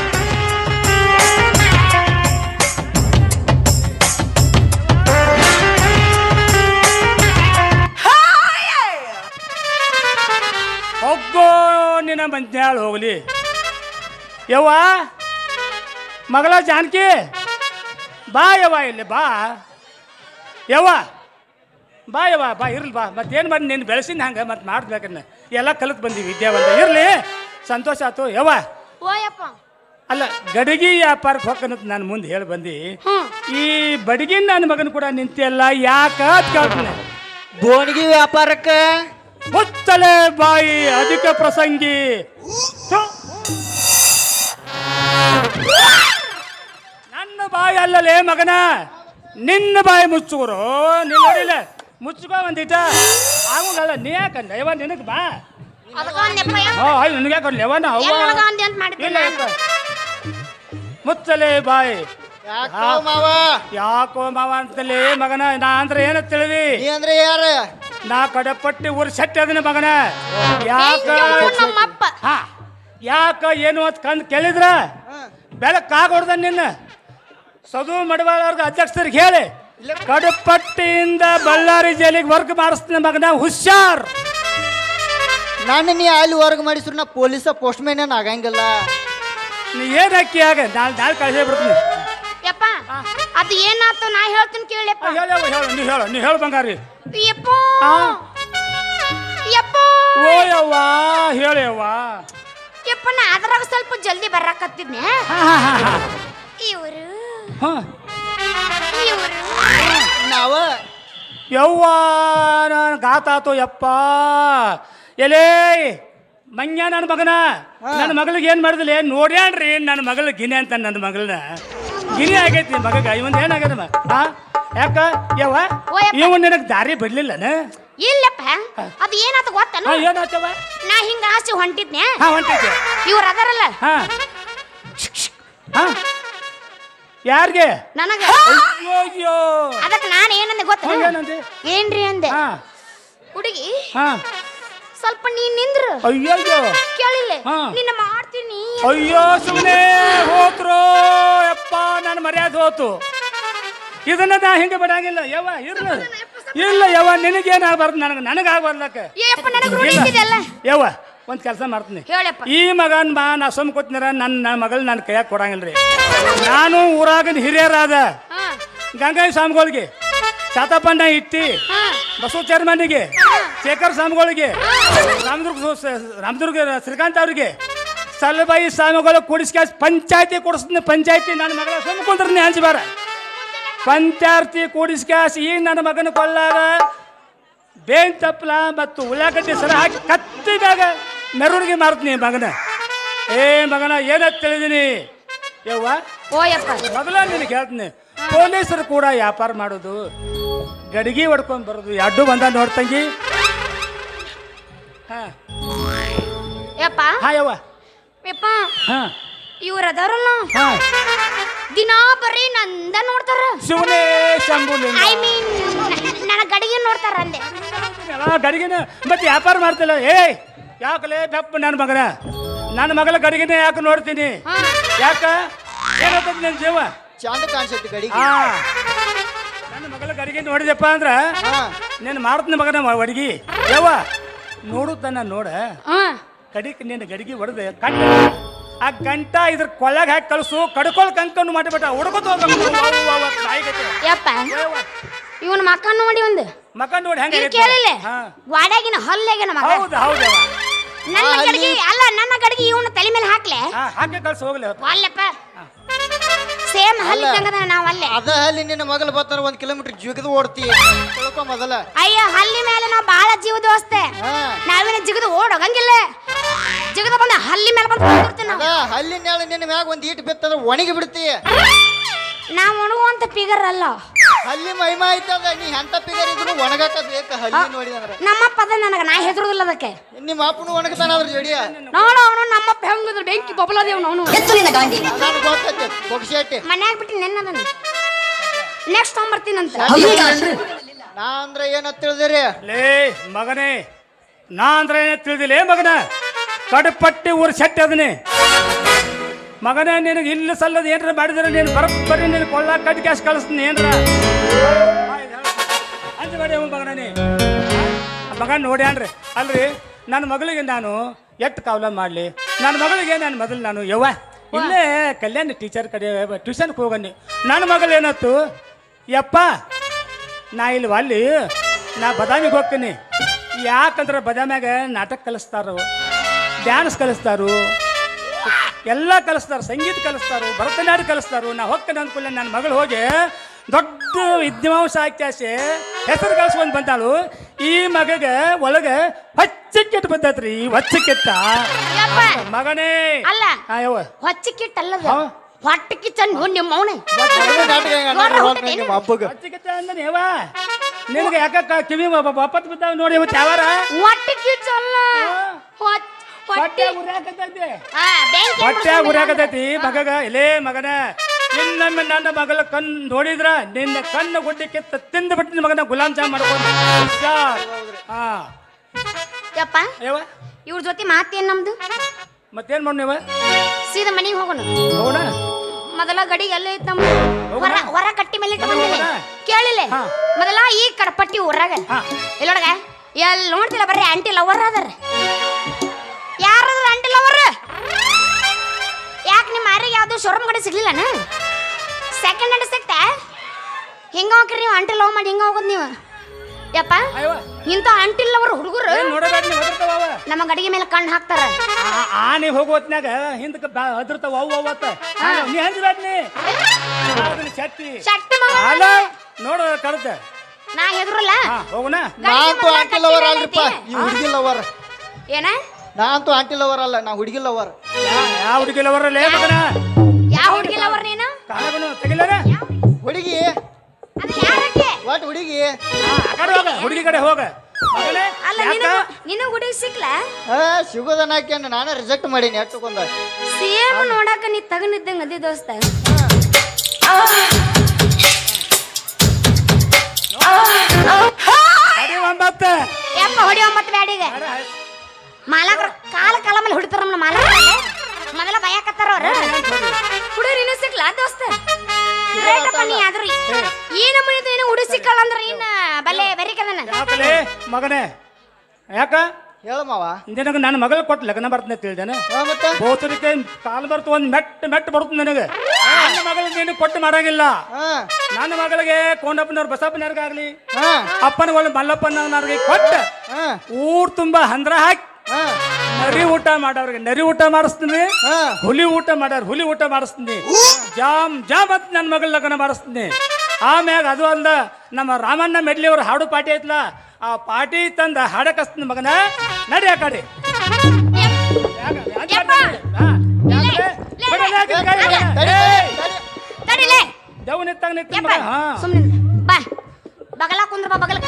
E: ಹೋಗೋ ನಿನ್ನ ಮಂತ್ಯಾಳು ಹೋಗ್ಲಿ ಯವ್ವ ಮಗಳ ಜಾನಕಿ ಬಾ ಯವ್ವ ಇಲ್ಲಿ ಬಾ ಯವ್ವ ಬಾ ಯವ್ವ ಬಾ ಇರ್ಲಿ ಬಾ ಮತ್ತೇನು ಮಾಡಿ ನೀನು ಬೆಳೆಸಿನ ಹಂಗೆ ಮತ್ತೆ ಮಾಡ್ಬೇಕನ್ನ ಎಲ್ಲ ಕಲಿತು ಬಂದಿ ವಿದ್ಯಾವಂತ ಇರಲಿ ಸಂತೋಷ ಆಯ್ತು ಯವ್ವ
B: ಓಯಪ್ಪ
E: ಅಲ್ಲ ಗಡಿಗೆ ವ್ಯಾಪಾರಕ್ಕೆ ಹೋಗ್ಕನತ್ ನಾನು ಮುಂದೆ ಹೇಳಿ ಬಂದು
B: ಹ್ಮ್
E: ಈ ಬಡಗಿನ ನನ್ನ ಮಗನ ಕೂಡ ನಿಂತಿಯಲ್ಲ ಯಾಕ ಅಂತ ಕೇಳ್ತೀನಿ
A: ಬೋಣಿಗೆ ವ್ಯಾಪಾರಕ್ಕೆ
E: ಮುಚ್ಚಲೆ ಬಾಯಿ ಅಧಿಕ ಪ್ರಸಂಗಿ ಥು. ನನ್ನ ಬಾಯಿ ಅಲ್ಲಲೇ ಮಗನ ನಿನ್ನ ಬಾಯಿ ಮುಚ್ಚುವರು ನೀನ್ ನೋಡಿಲ್ಲ ಮುಚ್ಚುಕೋ ಒಂದಿಟ ಆಗುಂಗಲ್ಲ ನೀ ಯಾಕಂದ ಯವ ನಿನಗೆ ಬಾ
B: ಅದಕ್ಕ ಒಂದ್ ನೆಪ
E: ಹೋ ಅಯ್ಯ ನಿನಗೆ ಯಾಕಂದ್ಲ ಯವ ನಾ ಅವ್ವ
B: ಏನ್ ನನಗ ಅಂದೆ ಅಂತ ಮಾಡಿದ್ದೆ
E: ಇಲ್ಲ
B: ನಾನು.
E: ಯಾಕ? ಮುಚ್ಚಲೆ ಬಾಯಿ
A: ಯಾಕೋ ಮಾವ
E: ಯಾಕೋ ಮಾವ ಅಂತಲೇ ಮಗನ ನಾ ಅಂದ್ರೆ ಏನ ತಿಳಿದಿ
A: ನೀ ಅಂದ್ರೆ ಯಾರ
E: ನಾ ಕಡಪಟ್ಟಿ ಊರು ಸೆಟ್ಟಿ ಅದನ್ನ ಮಗನ ಯಾಕ
B: ಬೆಂಕಿ ನಮ್ಮಪ್ಪ
E: ಹಾ ಯಾಕ ಏನು ಅಂತ ಕಂದ್ ಕೇಳಿದ್ರ ಬೆಳಕಾಗ ಹೊಡ್ದ ನಿನ್ನ ಸದು ಮಡವಾಳವ್ರಿಗೆ ಅಧ್ಯಕ್ಷರಿಗೆ ಹೇಳಿ ಕಡಪಟ್ಟಿಯಿಂದ ಬಳ್ಳಾರಿ ಜೈಲಿಗೆ ವರ್ಕ್ ಮಾಡಿಸ್ತೀನಿ ಮಗನ ಹುಷಾರ್
A: ನಾನು ನೀ ಅಲ್ಲಿ ವರ್ಗ ಮಾಡಿಸ್ರು ನಾ ಪೊಲೀಸ ಪೋಸ್ಟ್ ಮ್ಯಾನ್ ಏನ್ ಆಗಂಗಿಲ್ಲ
E: ನೀ ಏನ್ ಹಾಕಿ ಆಗ ನಾಳೆ ನಾಳೆ ಕಳಿಸೇ ಬಿಡ್ತೀನಿ
B: ಯಪ್ಪ ಅದು ಏನಾತು ನಾ ಹೇಳ್ತೀನಿ ಕೇಳಪ್ಪ
E: ಹೇಳು ಹೇಳು ನೀ ಹೇಳು ನೀ ಹೇಳು ಬಂಗಾರಿ
B: ಯಪ್ಪ
E: ಆ?
B: ಯಪ್ಪ
E: ಓ ಯವ್ವ ಹೇಳು ಯವ್ವ
B: ಯಪ್ಪ ನಾ ಅದ್ರಾಗ ಸ್ವಲ್ಪ ಜಲ್ದಿ ಬರಾಕತ್ತಿದ್ನೆ
E: ಹಾ ಹಾ ಹಾ ಹಾ
B: ಇವರು
E: ಹಾ
B: ಇವರು
A: ನಾವ
E: ಯವ್ವ ನಾನು ಗಾತಾತು ಯಪ್ಪ ಎಲೇ ಮಂಗ್ಯ ನನ್ನ ಮಗನ ನನ್ನ ಮಗಳಿಗೆ ಏನು ಮಾಡಿದಿಲ್ಲ ನೋಡ್ಯಾನ್ರಿ ನನ್ನ ಮಗಳ ಗಿನಿ ಅಂತ ನನ್ನ ಮಗಳನ್ನ ಗಿನಿ ಆಗೈತಿ ಮಗಗ ಇವನ್ ಏನಾಗ್ಯದ ಹಾ ಯಾಕ ಯವ್ವ
B: ಓ ಯಪ್ಪ.
E: ಇವನ್ ನಿನಗೆ ದಾರಿ ಬಿಡ್ಲಿಲ್ಲನ
B: ಇಲ್ಲಪ್ಪ ಅದು ಏನಾತು ಗೊತ್ತನು
E: ಹಾ ಏನಾಯ್ತವ
B: ನಾ ಹಿಂಗ ಆಸೆ ಹೊಂಟಿದ್ನೆ
E: ಹಾ ಹೊಂಟೈತೆ
B: ಇವ್ರ ಅದರಲ್ಲ
E: ಹಾ ಹಾ ಯಾರಿಗೆ
B: ನನಗ
E: ಅಯ್ಯೋ ಅಯ್ಯೋ
B: ಅದಕ್ಕೆ ನಾನು ಏನಂದೆ ಗೊತ್ತ
E: ಹಾ, ಏನಂದೆ?
B: ಏನ್ರಿ ಅಂದೆ
E: ಹಾ
B: ಹುಡುಗಿ
E: ಹಾ
B: ಸ್ವಲ್ಪ ನೀನ್ ನಿಂದ್ರು
E: ಅಯ್ಯೋ ಅಯ್ಯೋ
B: ಕೇಳಿಲ್ಲ
E: ಹಾ.
B: ನಿನ್ನ ಮಾಡ್ತೀನಿ
E: ಅಯ್ಯೋ ಸುಮ್ಮನೆ ಹೋತ್ರೋ ಯಪ್ಪ ನನ್ನ ಮರ್ಯಾದೆ ಹೋತು ಇದನ್ನ ನಾ ಹಿಂಗೆ ಬಿಡಂಗಿಲ್ಲ ಯವ್ವ ಇರ್ಲ ಇಲ್ಲ ಯವ್ವ ನಿನಗೇನಾಗಬಾರ್ದು ನನಗೆ ನನಗಾಗಬಾರ್ಲಕ್ಕ
B: ಏಯಪ್ಪ ನನಗೆ ರೂಢಿ ಇದ್ದಿದ್ದೆಲ್ಲ
E: ಯವ್ವ ಒಂದು ಕೆಲಸ ಮಾಡ್ತೀನಿ
B: ಹೇಳಪ್ಪ
E: ಈ ಮಗನ್ ಬಾ ನಾ ಸುಮ್ ಕೂತ್ನಾರ ನನ್ನ ಮಗಳು ನನ್ನ ಕೈಯಾಗ ಕೊಡಂಗಿಲ್ರಿ ನಾನು ಊರಾಗಿನ ಹಿರಿಯರಾದ
B: ಹಾ
E: ಗಂಗಾಯಿ ಸ್ವಾಮಿಗಳಿಗೆ ಶಾತಪಣ್ಣ ಇಟ್ಟಿ
B: ಹಾ
E: ಬಸವ ಚೇರ್ಮನ್ನಿಗೆ ಶೇಖರ್ ಸ್ವಾಮಿಗಳಿಗೆ ರಾಮದುರ್ಗ ಸು- ರಾಮದುರ್ಗ ಶ್ರೀಕಾಂತ್ ಅವರಿಗೆ ಸಲಬಾಯಿ ಸ್ವಾಮಿಗಳು ಕೂಡಿಸ್ಕ್ಯಾಸ್ ಪಂಚಾಯತಿ ಕೊಡಿಸ್ತೀನಿ ಪಂಚಾಯತಿ ನನ್ನ ಮಗಳ ಸುಮ್ಮ ಕುಂದ್ರಿ ನೀ ಹಂಚಬೇಡ ಪಂಚಾಯತಿ ಕೂಡಿಸ್ಕ್ಯಾಸ್ ಈ ನನ್ನ ಮಗನ ಕೊಳ್ಳಾಗ ಬೇನ್ ತಪ್ಪಲ ಮತ್ತು ಉಳ್ಳಾಗಡ್ಡಿ ಸರ ಹಾಕಿ ಕತ್ತಿದಾಗ ಮೆರವಣಿಗೆ ಮಾಡ್ತೀನಿ ಮಗನ ಏ ಮಗನ ಏನಂತ ತಿಳಿದೀನಿ ಯವ್ವ
B: ಓಯಪ್ಪ
E: ಮೊದಲ ನಿನಗೆ ಹೇಳ್ತೀನಿ ಪೊಲೀಸರು ಕೂಡ ವ್ಯಾಪಾರ ಮಾಡೋದು ಗಡಿಗೆ ಹೊಡ್ಕೊಂಡ್ ಬರೋದು ಎರಡು ಬಂದ ನೋಡ್ತಂಗಿ ಹಾ
B: ಯಪ್ಪ
E: ಹಾ ಯವ್ವ
B: ಯಪ್ಪ
E: ಹಾ
B: ಇವ್ರ ಅದಾರಲ್ಲ
E: ಹಾ
B: ದಿನಾ ಬರೀ ನಂದ ನೋಡ್ತಾರ
E: ಶಿವನೇ ಶಂಭುಲಿಂಗ
B: ಐ ಮೀನ್ ನನ್ನ ಗಡಿಗೆ ನೋಡ್ತಾರ ಅಂದೆ
E: ಆ ಗಡಿಗೆನ ಮತ್ತೆ ವ್ಯಾಪಾರ ಮಾಡ್ತಿಲ್ಲ ಏಯ್ ಯಾಕಲೇ ಬೆಪ್ಪ ನನ್ನ ಮಗನ ನನ್ನ ಮಗಳ ಗಡಿಗೆನೆ ಯಾಕೆ ನೋಡ್ತೀನಿ
B: ಹಾ
E: ಯಾಕ ಏನಾಗ್ತದೆ ನನ್ನ ಜೀವ
A: ಚಂದ ಕಾಣಿಸೈತಿ ಗಡಿಗೆ
E: ಹಾ ನನ್ನ ಮಗಳ ಗಡಿಗೆ ನೋಡಿದಪ್ಪ ಅಂದ್ರ
A: ಹಾ
E: ನೀನು ಮಾಡ್ತೀನಿ ಮಗನ ಅಡಿಗೆ ಯವ್ವ ನೋಡುತ್ತಾನ ನೋಡ
B: ಹಾ
E: ಕಡಿಕ್ ನಿನ್ನ ಗಡಿಗೆ ಹೊಡೆದೆ ಕಣ್ಣ ಆ ಗಂಟ ಇದ್ರ ಕೊಳ್ಳಾಗ ಹಾಕಿ ಕಳಿಸು ಕಡ್ಕೊಳ್ ಕಂಕನ್ನು ಮಾಡಿಬಿಟ್ಟ ಹುಡುಗತ್
B: ಯಪ್ಪ ಇವನ್ ಮಕ್ಕ ನೋಡಿ ಒಂದು
E: ಮಕ ನೋಡಿ ಹೆಂಗ
B: ಇಲ್ಲಿ ಕೇಳಿಲ್ಲ ವಾಡ್ಯಾಗಿನ ಹಲ್ಲೆಗಿನ ಮಗ
E: ಹೌದು ಹೌದು
B: ನನ್ನ
A: ಆ, ಅಲ್ಲಿ-
B: ಗಡಿಗೆ ಅಲ್ಲ ನನ್ನ ಗಡಿಗೆ ಇವನ ತಲೆ ಮೇಲೆ ಹಾಕ್ಲೆ
E: ಹಾ ಹಾಕಿ ಕಳ್ಸಿ ಹೋಗ್ಲಿ ಅವ್ರು.
B: ಅಲ್ಲಪ್ಪ ಸೇಮ್ ಹಲ್ಲಿ ತಂಗದ ನಾವ್ ಅಲ್ಲೇ
A: ಅದ ಅಲ್ಲಿ ನಿನ್ನ ಮಗಲು ಬರ್ತಾರ ಒಂದ್ ಕಿಲೋಮೀಟರ್ ಜಿಗದು ಓಡ್ತಿ ತಿಳ್ಕೊ ಮೊದಲ
B: ಅಯ್ಯ ಹಲ್ಲಿ ಮೇಲೆ ನಾವ್ ಬಾಳ ಜೀವ ದೋಸ್ತೆ
A: ಹಾ.
B: ನಾವೇನ ಜಿಗದು ಓಡೋಗಂಗಿಲ್ಲ ಜಿಗದ ಬಂದ ಹಲ್ಲಿ ಮೇಲೆ ಬಂದು ಕುಂದಿರ್ತೀವಿ
A: ಅದ
B: ನಾವು
A: ಹಲ್ಲಿನ ನ್ಯಾಳ ನಿನ್ನ ಮ್ಯಾಗ ಒಂದ್ ಈಟ್ ಬಿತ್ತಂದ್ರ ಒಣಗಿ ಬಿಡ್ತಿ
B: ನಾವ್ ಒಣಗುವಂತ ಫಿಗರ್ ಅಲ್ಲ
A: ಹಲ್ಲಿ ಮಹಿಮಾ ಐತದ ನೀ ಎಂತ ಪಿಗರ್ ಇದ್ರು ಒಣಗಾಕ ಬೇಕು ಹಲ್ಲಿ ನೋಡಿದಂದ್ರ
B: ನಮ್ಮ ಪದ ನನಗ ನಾ ಹೆದರುದಿಲ್ಲ ಅದಕ್ಕೆ
A: ನಿಮ್ಮ ಅಪ್ಪನು ಒಣಗ್ತಾನ ಅದ್ರ ಜಡಿಯ
B: ನೋಡು ಅವನು ನಮ್ಮಪ್ಪ ಹೆಂಗದ ಬೆಂಕಿ ಬಬಲದೇವ್ ಅವನು
D: ಎತ್ತು ನಿನ್ನ ಗಾಂಡಿ
A: ನಾನು ಗೊತ್ತೈತೆ ಬೊಗ್ಸೆಟ್ಟಿ
B: ಮನ್ಯಾಗ ಬಿಟ್ಟು ನೆನ್ನದನ ನೆಕ್ಸ್ಟ್ ತೊಗೊಂಬರ್ತೀನಂತ
D: ಹಲ್ಲು ಚಿರಂಡ್ರಿ
A: ನಾ ಅಂದ್ರೆ ಏನಂತ ತಿಳಿದಿರಿ
E: ಲೇ ಮಗನೇ ನಾ ಅಂದ್ರೆ ಏನ ತಿಳಿದಿಲ್ಲ ಏ ಮಗನ ಕಡಪಟ್ಟಿ ಊರು ಸೆಟ್ಟಿ ಅದನ್ನೇ ಮಗನೇ ನಿನಗೆ ಇಲ್ಲಿ ಸಲ್ಲದ ಏನ್ರ ಮಾಡಿದ್ರೆ ನೀನು ಬರೋಬ್ಬರಿ ನೀನು ಕೊಳ್ಳ ಕಟ್ಟಿ ಕ್ಯಾಶ್ ಕಳಿಸ್ತೀನಿ ಏನ್ರ ಅಂಜ ಮಾಡಿ ಅವ್ನ್ ಮಗನ ನೀ ಆ ಮಗ ನೋಡ್ಯಾನ್ರಿ ಅಲ್ರಿ ನನ್ನ ಮಗಳಿಗೆ ನಾನು ಎಟ್ಟು ಕಾವಲ ಮಾಡಲಿ ನನ್ನ ಮಗಳಿಗೆ ನಾನು ಮೊದಲು ನಾನು ಯವ್ವ ಇಲ್ಲೇ ಕಲ್ಯಾಣ ಟೀಚರ್ ಕಡೆ ಟ್ಯೂಷನ್ಗೆ ಹೋಗನಿ ನನ್ನ ಮಗಳು ಏನಾಯ್ತು ಯಪ್ಪ ನಾ ಇಲ್ಲಿ ಅಲ್ಲಿ ನಾ ಬದಾಮಿಗೆ ಹೋಗ್ತೀನಿ ಯಾಕಂದ್ರೆ ಬದಾಮ್ಯಾಗ ನಾಟಕ ಕಲಿಸ್ತಾರು ಡ್ಯಾನ್ಸ್ ಕಲಿಸ್ತಾರು ಎಲ್ಲ ಕಲಿಸ್ತಾರ ಸಂಗೀತ ಕಲಿಸ್ತಾರು ಭರತನಾಟ್ಯ ಕಲಿಸ್ತಾರು ನಾ ಹೋಗ್ತೇನೆ ಅಂದ್ಕೊಳ್ಳೆ ನನ್ನ ಮಗಳು ಹೋಗಿ ದೊಡ್ಡ ವಿದ್ವಾಂಸ ಹಾಕ್ಯಾಸೆ ಹೆಸರು ಕಳ್ಸ್ಕೊಂಡ್ ಬಂದಾಳು ಈ ಮಗಗ ಒಳಗೆ ಹಚ್ಚಕ್ಕೆಟ್ಟು ಬಂದತ್ರಿ ಹೊಚ್ಚಕ್ಕೆಟ್ಟ
B: ಯಪ್ಪ
E: ಮಗನೇ
B: ಅಲ್ಲ
E: ಆ, ಯವ್ವ
B: ಹೊಚ್ಚಿಕ್ಕಿಟ್ಟಲ್ಲದ
E: ಹಾ.
B: ಹೊಟ್ಟೆ ಕಿಚ್ಚನ್ ನಿಮ್ಮ ಅವನೇ
A: ಒಳ್ಳೆ ನಾಟಕ ಹೆಂಗ್
B: ನೋಡ್ರಿ,
A: ನೋಡ್ರಿ
B: ಹೋಗ್ತೇನೆ.
A: ನಿಮ್ಮ ಅಪ್ಪಗ
E: ಹೊಚ್ಚಕ್ಕೆಟ್ಟ ಅಂದ್ರೆ ಯವ್ವ ನಿನಗೆ ಯಾಕ ಕಿವಿ ಒಪ್ಪತ್ತು ಬಿದ್ದಾವ ನೋಡಿ ಇವತ್ತು ಯಾವಾರ
B: ಹೊಟ್ಟೆ ಕಿಚ್ಚಲ್ಲ ಹೊಟ್-
E: ಹೊಟ್ಟೆ
B: ಹೊಟ್ಟೆ
E: ಉರಿಯಾಕತ್ತೈತಿ
B: ಆ, ಬೆಂಕಿ
E: ಹೊಟ್ಟೆ
B: ಮುಟ್ಸ್ಕೊಂಡ್
E: ಉರಿಯಾಕತೈತಿ ಮಗಗ ಇಲ್ಲೇ ಮಗನ ಇನ್ನೊಮ್ಮೆ ನನ್ನ ಮಗಳ ಕಣ್ ನೋಡಿದ್ರ ನಿನ್ನ ಕಣ್ಣು ಗುಡ್ಡಿ ಕಿತ್ತ ತಿಂದು ಬಿಟ್ಟಿನ ಮಗನ ಗುಲಾಮ್ ಜಾಮ್ ಮಾಡ್ಕೊಂಡು ಹುಷಾರ್. ಹಾ
B: ಯಪ್ಪ
E: ಯವ್ವ
B: ಇವ್ರ ಜೊತೆ ಮಾತೇನ್ ನಮ್ದು
E: ಮತ್ತೇನ್ ಮಾಡಿ ನೀವ
B: ಸೀದಾ ಮನೆಗೆ ಹೋಗೋಣ
E: ಹೋಗೋಣ
B: ಮೊದಲ ಗಡಿ ಎಲ್ಲ ಐತ್ ನಮ್ಮ ಹೊರ ಹೊರ ಕಟ್ಟಿ ಮೇಲೆ ಇಟ್ಟು ಬಂದಿನಿ
E: ಹೋಗೋಣ.
B: ಕೇಳಿಲ್ಲ
E: ಹಾ.
B: ಮೊದಲ ಈ ಕಡಪಟ್ಟಿ ಊರಾಗ
E: ಹಾ.
B: ಇಲ್ಲೊಳಗ ಎಲ್ಲಿ ನೋಡ್ತಿಲ್ಲ ಬರ್ರಿ ಆಂಟಿ ಲವರ್ ಅದಾರ ಯಾರದ್ರ ಆಂಟಿ ಲವರ್ ಯಾಕೆ ನಿಮ್ಮ ಮಾರಿಗೆ ಯಾವ್ದು ಶೋರೂಮ್ ಕಡೆ ಸಿಗ್ಲಿಲ್ಲನ ಸೆಕೆಂಡ್ ಹ್ಯಾಂಡ್ ಸಿಕ್ತ ಹಿಂಗ ಹೋಗ್ರಿ ನೀವು ಆಂಟಿ ಲವ್ ಮಾಡಿ ಹಿಂಗ ಹೋಗೋದು ನೀವು ಯಪ್ಪ
E: ಅಯ್ಯವ
B: ಇಂಥ ಆಂಟಿ ಲವರ್ ಹುಡುಗರು
E: ಏನ್ ನೋಡಬೇಡ ನೀವು ಹೆದರ್ತಾವ ಅವ.
B: ನಮ್ಮ ಗಡಿಗೆ ಮೇಲೆ ಕಣ್ಣು ಹಾಕ್ತಾರ
E: ಆ- ಆನೆ ಹೋಗೋ ಹೊತ್ನ್ಯಾಗ ಹಿಂದಕ್ಕೆ ಹದ್ರತಾವ ಅವು ಅವತ್ತ ನೀ ಹಂಜಬೇಡ ನೀ ಅದನ್ನ ಚಟ್ಟಿ
B: ಚಟ್ಟಿ ಮಗ
E: ಅಲ್ಲ ನೋಡು ಕಳ್ದ
B: ನಾ ಹೆದ್ರಲ್ಲ
E: ಹಾ ಹೋಗೋಣ
A: ನಾ ಅಂತೂ ಆಂಟಿ ಲವರ್ ಅಲ್ರಿಪ್ಪ ಈ ಹುಡುಗಿ ಲವರ್
B: ಏನ
A: ನಾ ಅಂತೂ ಆಂಟಿ ಲವರ್ ಅಲ್ಲ ನಾ ಹುಡುಗಿ ಲವರ್
E: ಯಾವ ಹುಡುಗಿ ಲವರಲ್ಲೇ ಮಗನ
B: ಯಾವ ಹುಡುಗಿ ಲವರ್ ನೀನು
E: ಕಾಲಗನು ತೆಗಿಲಾರ
A: ಹುಡುಗಿ
B: ಅದು ಯಾರಕ್ಕೆ
A: ಒಟ್ ಹುಡುಗಿ
E: ಆ ಕಡೆ ಹೋಗ ಹುಡುಗಿ ಕಡೆ ಹೋಗ ಮಗನೇ
B: ಅಲ್ಲ
E: ಯಾಕ?
B: ನಿನಗೂ ನಿನಗ್ ಹುಡುಗಿ ಸಿಕ್ಲ
A: ಆ ಸಿಗೋದನ್ನಾಕೇನು ನಾನೇ ರಿಜೆಕ್ಟ್ ಮಾಡೀನಿ ಎಟ್ಟುಕೊಂದ
B: ಸೇಮ್ ನೋಡಾಕ ನೀ ತಗನಿದ್ದಂಗ ಅದೇ ದೋಸ್ತ
E: ಅಡಿ ಒಂಬತ್ತ
B: ಯಪ್ಪ ಹೊಡಿ ಒಂಬತ್ತು ಬ್ಯಾಡಿಗೆ ಮಾಲಕರ ಕಾಲ ಕಾಲ ಮೇಲೆ ಹೊಡಿತಾರ ನಮ್ಮ ಮಾಲಕರಲ್ಲಿ ಮೊದಲ ಭಯಕತ್ತಾರ ಅವ್ರ ಹುಡುಗರು ಇನ್ನೂ ಸಿಕ್ಲ ದೋಸ್ತ ರೈತಪ್ಪ ನೀ ಆದ್ರೂ ಈ ನಮ್ಮನೆ ಏನು ಹುಡುಗಿ ಸಿಕ್ಕಲ್ಲ ಅಂದ್ರೆ ಇನ್ನ ಬಲ್ಲೆ ಬೆರಿಕದನ
E: ಯಾಕಲೇ ಮಗನೇ ಯಾಕ
A: ಹೇಳ ಮಾವ
E: ನಿನಗ ನನ್ನ ಮಗಳ ಕೊಟ್ಟು ಲಗ್ನ ಬರ್ತನೆ ತಿಳಿದೇನ
A: ಹಾ ಮತ್ತೆ
E: ಬೋತರಿಕೆ ಕಾಲು ಬರ್ತು ಒಂದ್ ಮೆಟ್ ಮೆಟ್ ಬರುತ್ತೆ ನನಗೆ ನನ್ನ ಮಗಳು ನೀನು ಕೊಟ್ಟು ಮಾಡಂಗಿಲ್ಲ
A: ಹಾ
E: ನನ್ನ ಮಗಳಿಗೆ ಕೊಂಡಪ್ಪನವ್ರು ಬಸಪ್ಪನವ್ರಿಗಾಗ್ಲಿ
A: ಹಾ
E: ಅಪ್ಪನ ಒಳ್ಳೆ ಮಲ್ಲಪ್ಪನವ್ರಿಗೆ ಕೊಟ್ಟ
A: ಹಾ
E: ಊರ್ ತುಂಬಾ ಹಂದ್ರ ಹಾಕಿ
A: ಹಾ
E: ನರಿ ಊಟ ಮಾಡೋರಿಗೆ ನರಿ ಊಟ ಮಾಡಿಸ್ತೀನಿ
A: ಹಾ
E: ಹುಲಿ ಊಟ ಮಾಡ್ಯಾರ ಹುಲಿ ಊಟ ಮಾಡಿಸ್ತೀನಿ ಜಾಮ್ ಜಾಮ್ ಅಂತ ನನ್ನ ಮಗಳ ಲಗ್ನ ಮಾಡಿಸ್ತೀನಿ ಆಮ್ಯಾಗ ಅದು ಅಲ್ದ ನಮ್ಮ ರಾಮಣ್ಣ ಮೆಡ್ಲಿ ಅವ್ರ ಹಾಡು ಪಾಟಿ ಐತ್ಲ ಆ ಪಾಟಿ ತಂದ ಹಾಡಕಸ್ತೀನಿ ಮಗನ ನಡಿ ಆ ಕಡೆ
B: ಯಪ್ಪ. ತಡಿಲೆ
E: ದೇವ್ ನಿತ್ತಾಗ ನಿತ್ತ
B: ಯಪ್ಪ
E: ಮಗ ಹಾ
B: ಸುಮ್ಮನೆ ಬಾ ಬಗಲ ಕುಂದ್ರ ಬಾ ಬಗಲ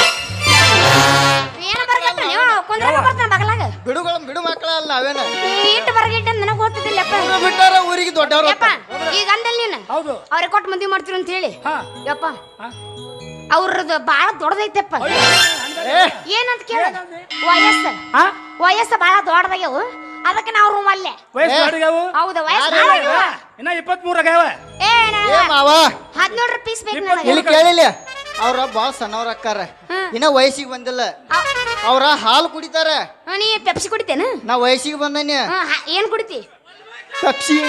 B: ಏನ ಬರ್ಗಟ್ಟ ನೀವು ಕುಂದ್ರ ಬರ್ತಾನ ಬಗಲಾಗ
A: ಬಿಡುಗಳ ಬಿಡು ಮಕ್ಕಳ ಅಲ್ಲ ನಾವೇನ
B: ಇಟ್ಟು ಬರ್ಗಿಟ್ಟ ನನಗೆ ಗೊತ್ತಿದ್ದಿಲ್ಲ ಯಪ್ಪ
A: ಊರು ಬಿಟ್ಟಾರ ಊರಿಗೆ ದೊಡ್ಡವ್ರ
B: ಯಪ್ಪ ಈಗ ಅಂದಲ್ ನೀನು
E: ಹೌದು
B: ಅವ್ರಿಗೆ ಕೊಟ್ಟು ಮದುವೆ ಮಾಡ್ತೀರಿ ಅಂತ ಹೇಳಿ
E: ಹಾ
B: ಯಪ್ಪ
E: ಹಾ.
B: ಅವ್ರದ್ದು ಬಾಳ ದೊಡ್ಡದೈತಪ್ಪ
A: ಏ
B: ಏನಂತ ಕೇಳ ವಯಸ್ಸ
E: ಹಾ
B: ವಯಸ್ಸ ಬಾಳ ದೊಡ್ಡದಾಗ್ಯಾವು ಅದಕ್ಕೆ ನಾವು ರೂಮ್ ಅಲ್ಲೇ
E: ವಯಸ್ಸು ಮಾಡಿದವು
B: ಹೌದು ವಯಸ್ಸು ಬಾಳ ಆಗ್ಯಾವ.
E: ಇನ್ನ ಇಪ್ಪತ್ಮೂರು ಆಗ್ಯಾವ
B: ಏ
A: ಏ ಮಾವ
B: ಹದಿನೇಳು ಪೀಸ್ ಬೇಕು ನನಗೆ
A: ಇಲ್ಲಿ ಕೇಳಿಲ್ಲ ಅವ್ರ ಬಾಳ ಸಣ್ಣವ್ರ ಅಕ್ಕಾರ ಇನ್ನ ವಯಸ್ಸಿಗೆ ಬಂದಿಲ್ಲ
B: ಅವ್-
A: ಅವ್ರ ಹಾಲು ಕುಡಿತಾರ
B: ಆ, ನೀ ಪೆಪ್ಸಿ ಕುಡಿತೇನ
A: ನಾ ವಯಸ್ಸಿಗೆ ಬಂದನಿ
B: ಹಾ, ಹಾ, ಏನ್ ಕುಡಿತಿ
A: ಪಕ್ಷಿ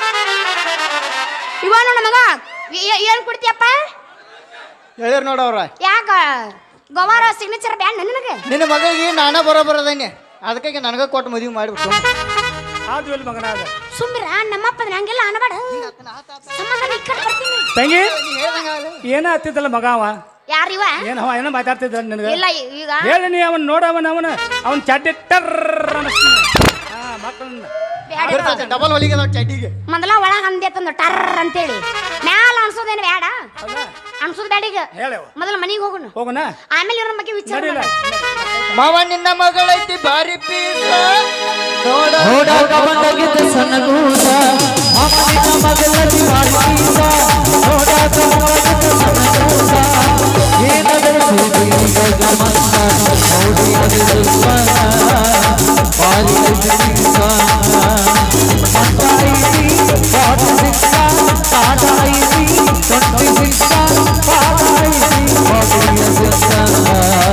B: ಇವ ನೋಡ ಮಗ ಏ- ಏನ್ ಕುಡ್ತೀಯಪ್ಪ
A: ಹೇಳಿರ್ ನೋಡವ್ರ
B: ಯಾಕ ಗವಾರ ಸಿಗ್ನೇಚರ್ ಬ್ಯಾಂಡ್ ನಿನಗೆ
A: ನಿನ್ನ ಮಗಳಿಗೆ ನಾನ ಬರೋಬರದೇನೆ ಅದಕ್ಕಾಗಿ ನನಗ ಕೊಟ್ಟು ಮದುವೆ ಮಾಡಿಬಿಟ್ಟು
E: ಆದ್ವು ಇಲ್ಲಿ ಮಗನ ಅದ
B: ಸುಮ್ಮಿರ ನಮ್ಮಪ್ಪ ಹಂಗೆಲ್ಲ ಅನಬೇಡ ಸಂಬಂಧ ಇಕ್ಕಟ್ ಬರ್ತೀನಿ
E: ತಂಗಿ
A: ನೀ ಹೇಳ್ದಂಗ ಆಗ್ಲಿ.
E: ಏನ ಹತ್ತಿದ್ದಲ್ಲ ಮಗ ಅವ
B: ಯಾರಿವ
E: ಏನ್ ಅವ ಏನೋ ಮಾತಾಡ್ತಿದ್ದ ನಿನಗೆ
B: ಇಲ್ಲ ಈ- ಈಗ
E: ಹೇಳಿ ನೀ ಅವನ್ ನೋಡ ಅವನ ಅವನ ಅವನ್ ಚಡ್ಡಿ ಟರ್ರ್ ಅನ್ನಿಸ್ತಾನೆ. ಹಾ ಮಕ್ಕಳನ್ನ
B: ಬ್ಯಾಡ
A: ಬಿಡ್ತೈತೆ, ಡಬಲ್ ಹೊಲಿಗೆ ಅದಾವ ಚಡ್ಡಿಗೆ
B: ಮೊದಲ ಒಳಗ ಅಂದೆ ತಂದು ಟರ್ ಅಂತೇಳಿ ಮ್ಯಾಲ ಅನ್ಸೋದೇನು ಬೇಡ
E: ಅಲ್ಲ
B: ಅನ್ಸೋದ್ ಬೇಡ ಈಗ
E: ಹೇಳವ
B: ಮೊದಲ ಮನಿಗೆ ಹೋಗೋಣ
E: ಹೋಗೋಣ
B: ಆಮೇಲೆ ಇವ್ರ ಬಗ್ಗೆ ವಿಚಾರ
E: ನಡಿಲ್ಲ
B: ಮಾಡೋಣ.
A: ಮಾವ ನಿನ್ನ ಮಗಳೈತಿ ಬಾರಿ ಪೀಸ ನೋಡ
C: ನೋಡಾಕ ಬಂದಾಗಿದ್ದ ಸಣ್ಣಗೂಸ ಅಮ್ಮನಿನ ಮಗಳಲ್ಲಿ ಮಾಡಿದ ನೋಡಾಕ ಬಂದಾಗಿದ್ದ ಸಣ್ಣಗೂಸ ಏನಾದರೂ ಸುದ್ದಿ ಈಗ ಗಮನ ನೋಡಿ ಅದು ದುಸ್ಮನ ಬಾರಿ ಐತಿ ಮಟ್ಟ ಐತಿ ಪಾಠ ಸಿಕ್ಕ ಪಾಠ ಐತಿ ತೊಟ್ಟಿ ಸಿಕ್ಕ ಪಾಠ ಐತಿ ಬಾಗಿಲಿಯ ಸಿಕ್ಕ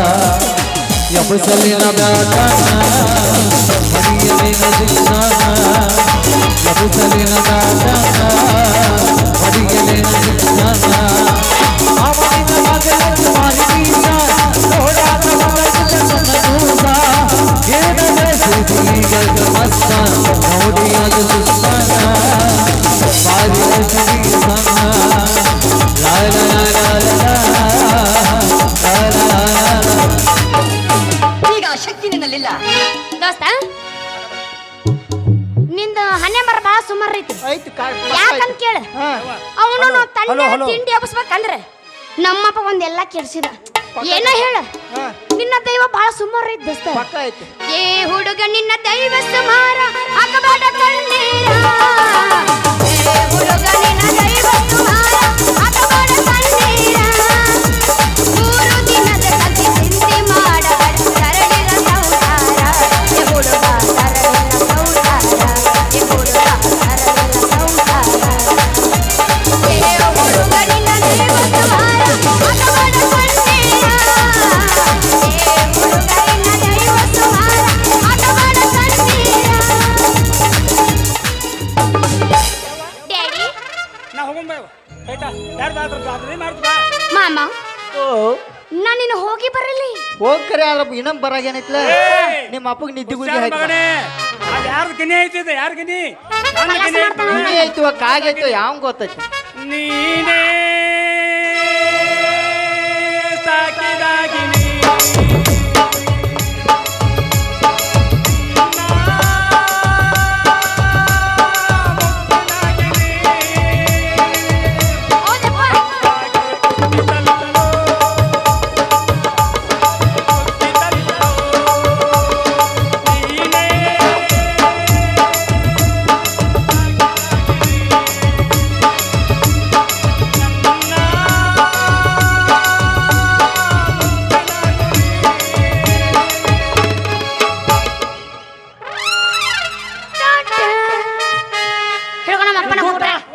C: ಯಬಸಲಿನ ಬ್ಯಾಟನ ಹರಿಯಲಿನ ದಿನ ಯಬಸಲಿನ ಬ್ಯಾಟನ ಹರಿಯಲಿನ ದಿನ ಅವನಿನ ಮಗನ ಮಾರಿದ ನೋಡಾಟ ಮಗನ ಸನ್ನೂಸ ಏನದ ಸುದೀಗ ಮಸ್ತ ನೋಡಿ ಅದು ಸುಸ್ಮನ ಬಾರಿ ಸುದೀಗ ಲಾ ಲಾ ಲಾ ಲಾ ಲಾ ಲಾ ಲಾ ಲಾ
D: ಈಗ ಆ ಶಕ್ತಿ ನಿನ್ನಲ್ಲಿಲ್ಲ
B: ದೋಸ್ತ ನಿಂದ ಹನ್ನೆ ಮರ ಬಾಳ ಸುಮಾರು ಐತಿ
A: ಐತಿ ಕಾಯ್
B: ಯಾಕಂತ ಕೇಳ
A: ಹಾ
B: ಅವನು
E: ಹಲೋ,
B: ತಂದೆ
E: ಹಲೋ.
B: ತಿಂಡಿ ಹಬ್ಬಸ್ಬೇಕಂದ್ರೆ ನಮ್ಮಪ್ಪ ಒಂದೆಲ್ಲ ಕೆಡ್ಸಿದ ಏನ ಹೇಳ
A: ಹಾ
B: ನಿನ್ನ ದೈವ ಬಾಳ ಸುಮಾರು ಐತಿ ದೋಸ್ತ
A: ಪಕ್ಕ ಐತಿ
B: ಏ ಹುಡುಗ ನಿನ್ನ ದೈವ ಸುಮಾರ ಹಾಕಬೇಡ ಕಣ್ಣೀರ ಏ ಹುಡುಗ ನಿನ್ನ ದೈವ ಸುಮಾರ ಹಾಕಬೇಡ ಕಣ್ಣೀರ ಮೂರು ದಿನದ ಕಥೆ ಚಿಂತೆ ಮಾಡಬೇಡ ಸರಳಿದ ಸಂಸಾರ ಏ ಹುಡುಗ ಸರಳಿದ ಸಂಸಾರ ಏ ಹುಡುಗ ಸರಳಿದ ಸಂಸಾರ ಏ ಹುಡುಗ ನಿನ್ನ ದೈವ ಸುಮಾರ ಹಾಕಬೇಡ ಕಣ್ಣೀರ ಏ ಹುಡುಗ ನಿನ್ನ ದೈವ ಸುಮಾರ ಹಾಕಬೇಡ ಕಣ್ಣೀರ ಡ್ಯಾಡಿ
E: ನಾ ಹೋಗೋಣ ಬಾ ಆಯ್ತಾ ಯಾರು ಮಾತ್ರ ಜಾತ್ರೆ ಮಾಡ್ತು ಬಾ
B: ಮಾಮ
A: ಓ
B: ನಾನು ನಿನ್ನ ಹೋಗಿ ಬರಲಿ
A: ಹೋಗ್ಕರೆ ಅಲ್ಲ ಇನ್ನೊಂದ್ ಬರಾಗ ಏನೈತ್ಲ
E: ಏಯ್!
A: ನಿಮ್ಮ ಅಪ್ಪಗ್ ನಿದ್ದೆ ಗುದ್ದಿ
E: ಹುಷಾರ್
A: ಆಯ್ತು
E: ಮಗನೇ ಅದು ಯಾರ್ದು ಗಿನಿ ಐತಿದೆ ಯಾರು ಗಿನಿ ನನ್ನ
B: ಕಲಾಸ
E: ಗಿನಿ
B: ಮಾಡ್ತಾನ.
A: ನಿನ್ನೆ ಐತಿ ಕಾಗೈತು ಯಾವ ಗೊತ್ತೈತಿ
E: ನೀನೇ ಸಾಕಿದ ಗಿನಿ
B: ಹೇಳ್ಕೊಣ ಅಪ್ಪನ ಊಟ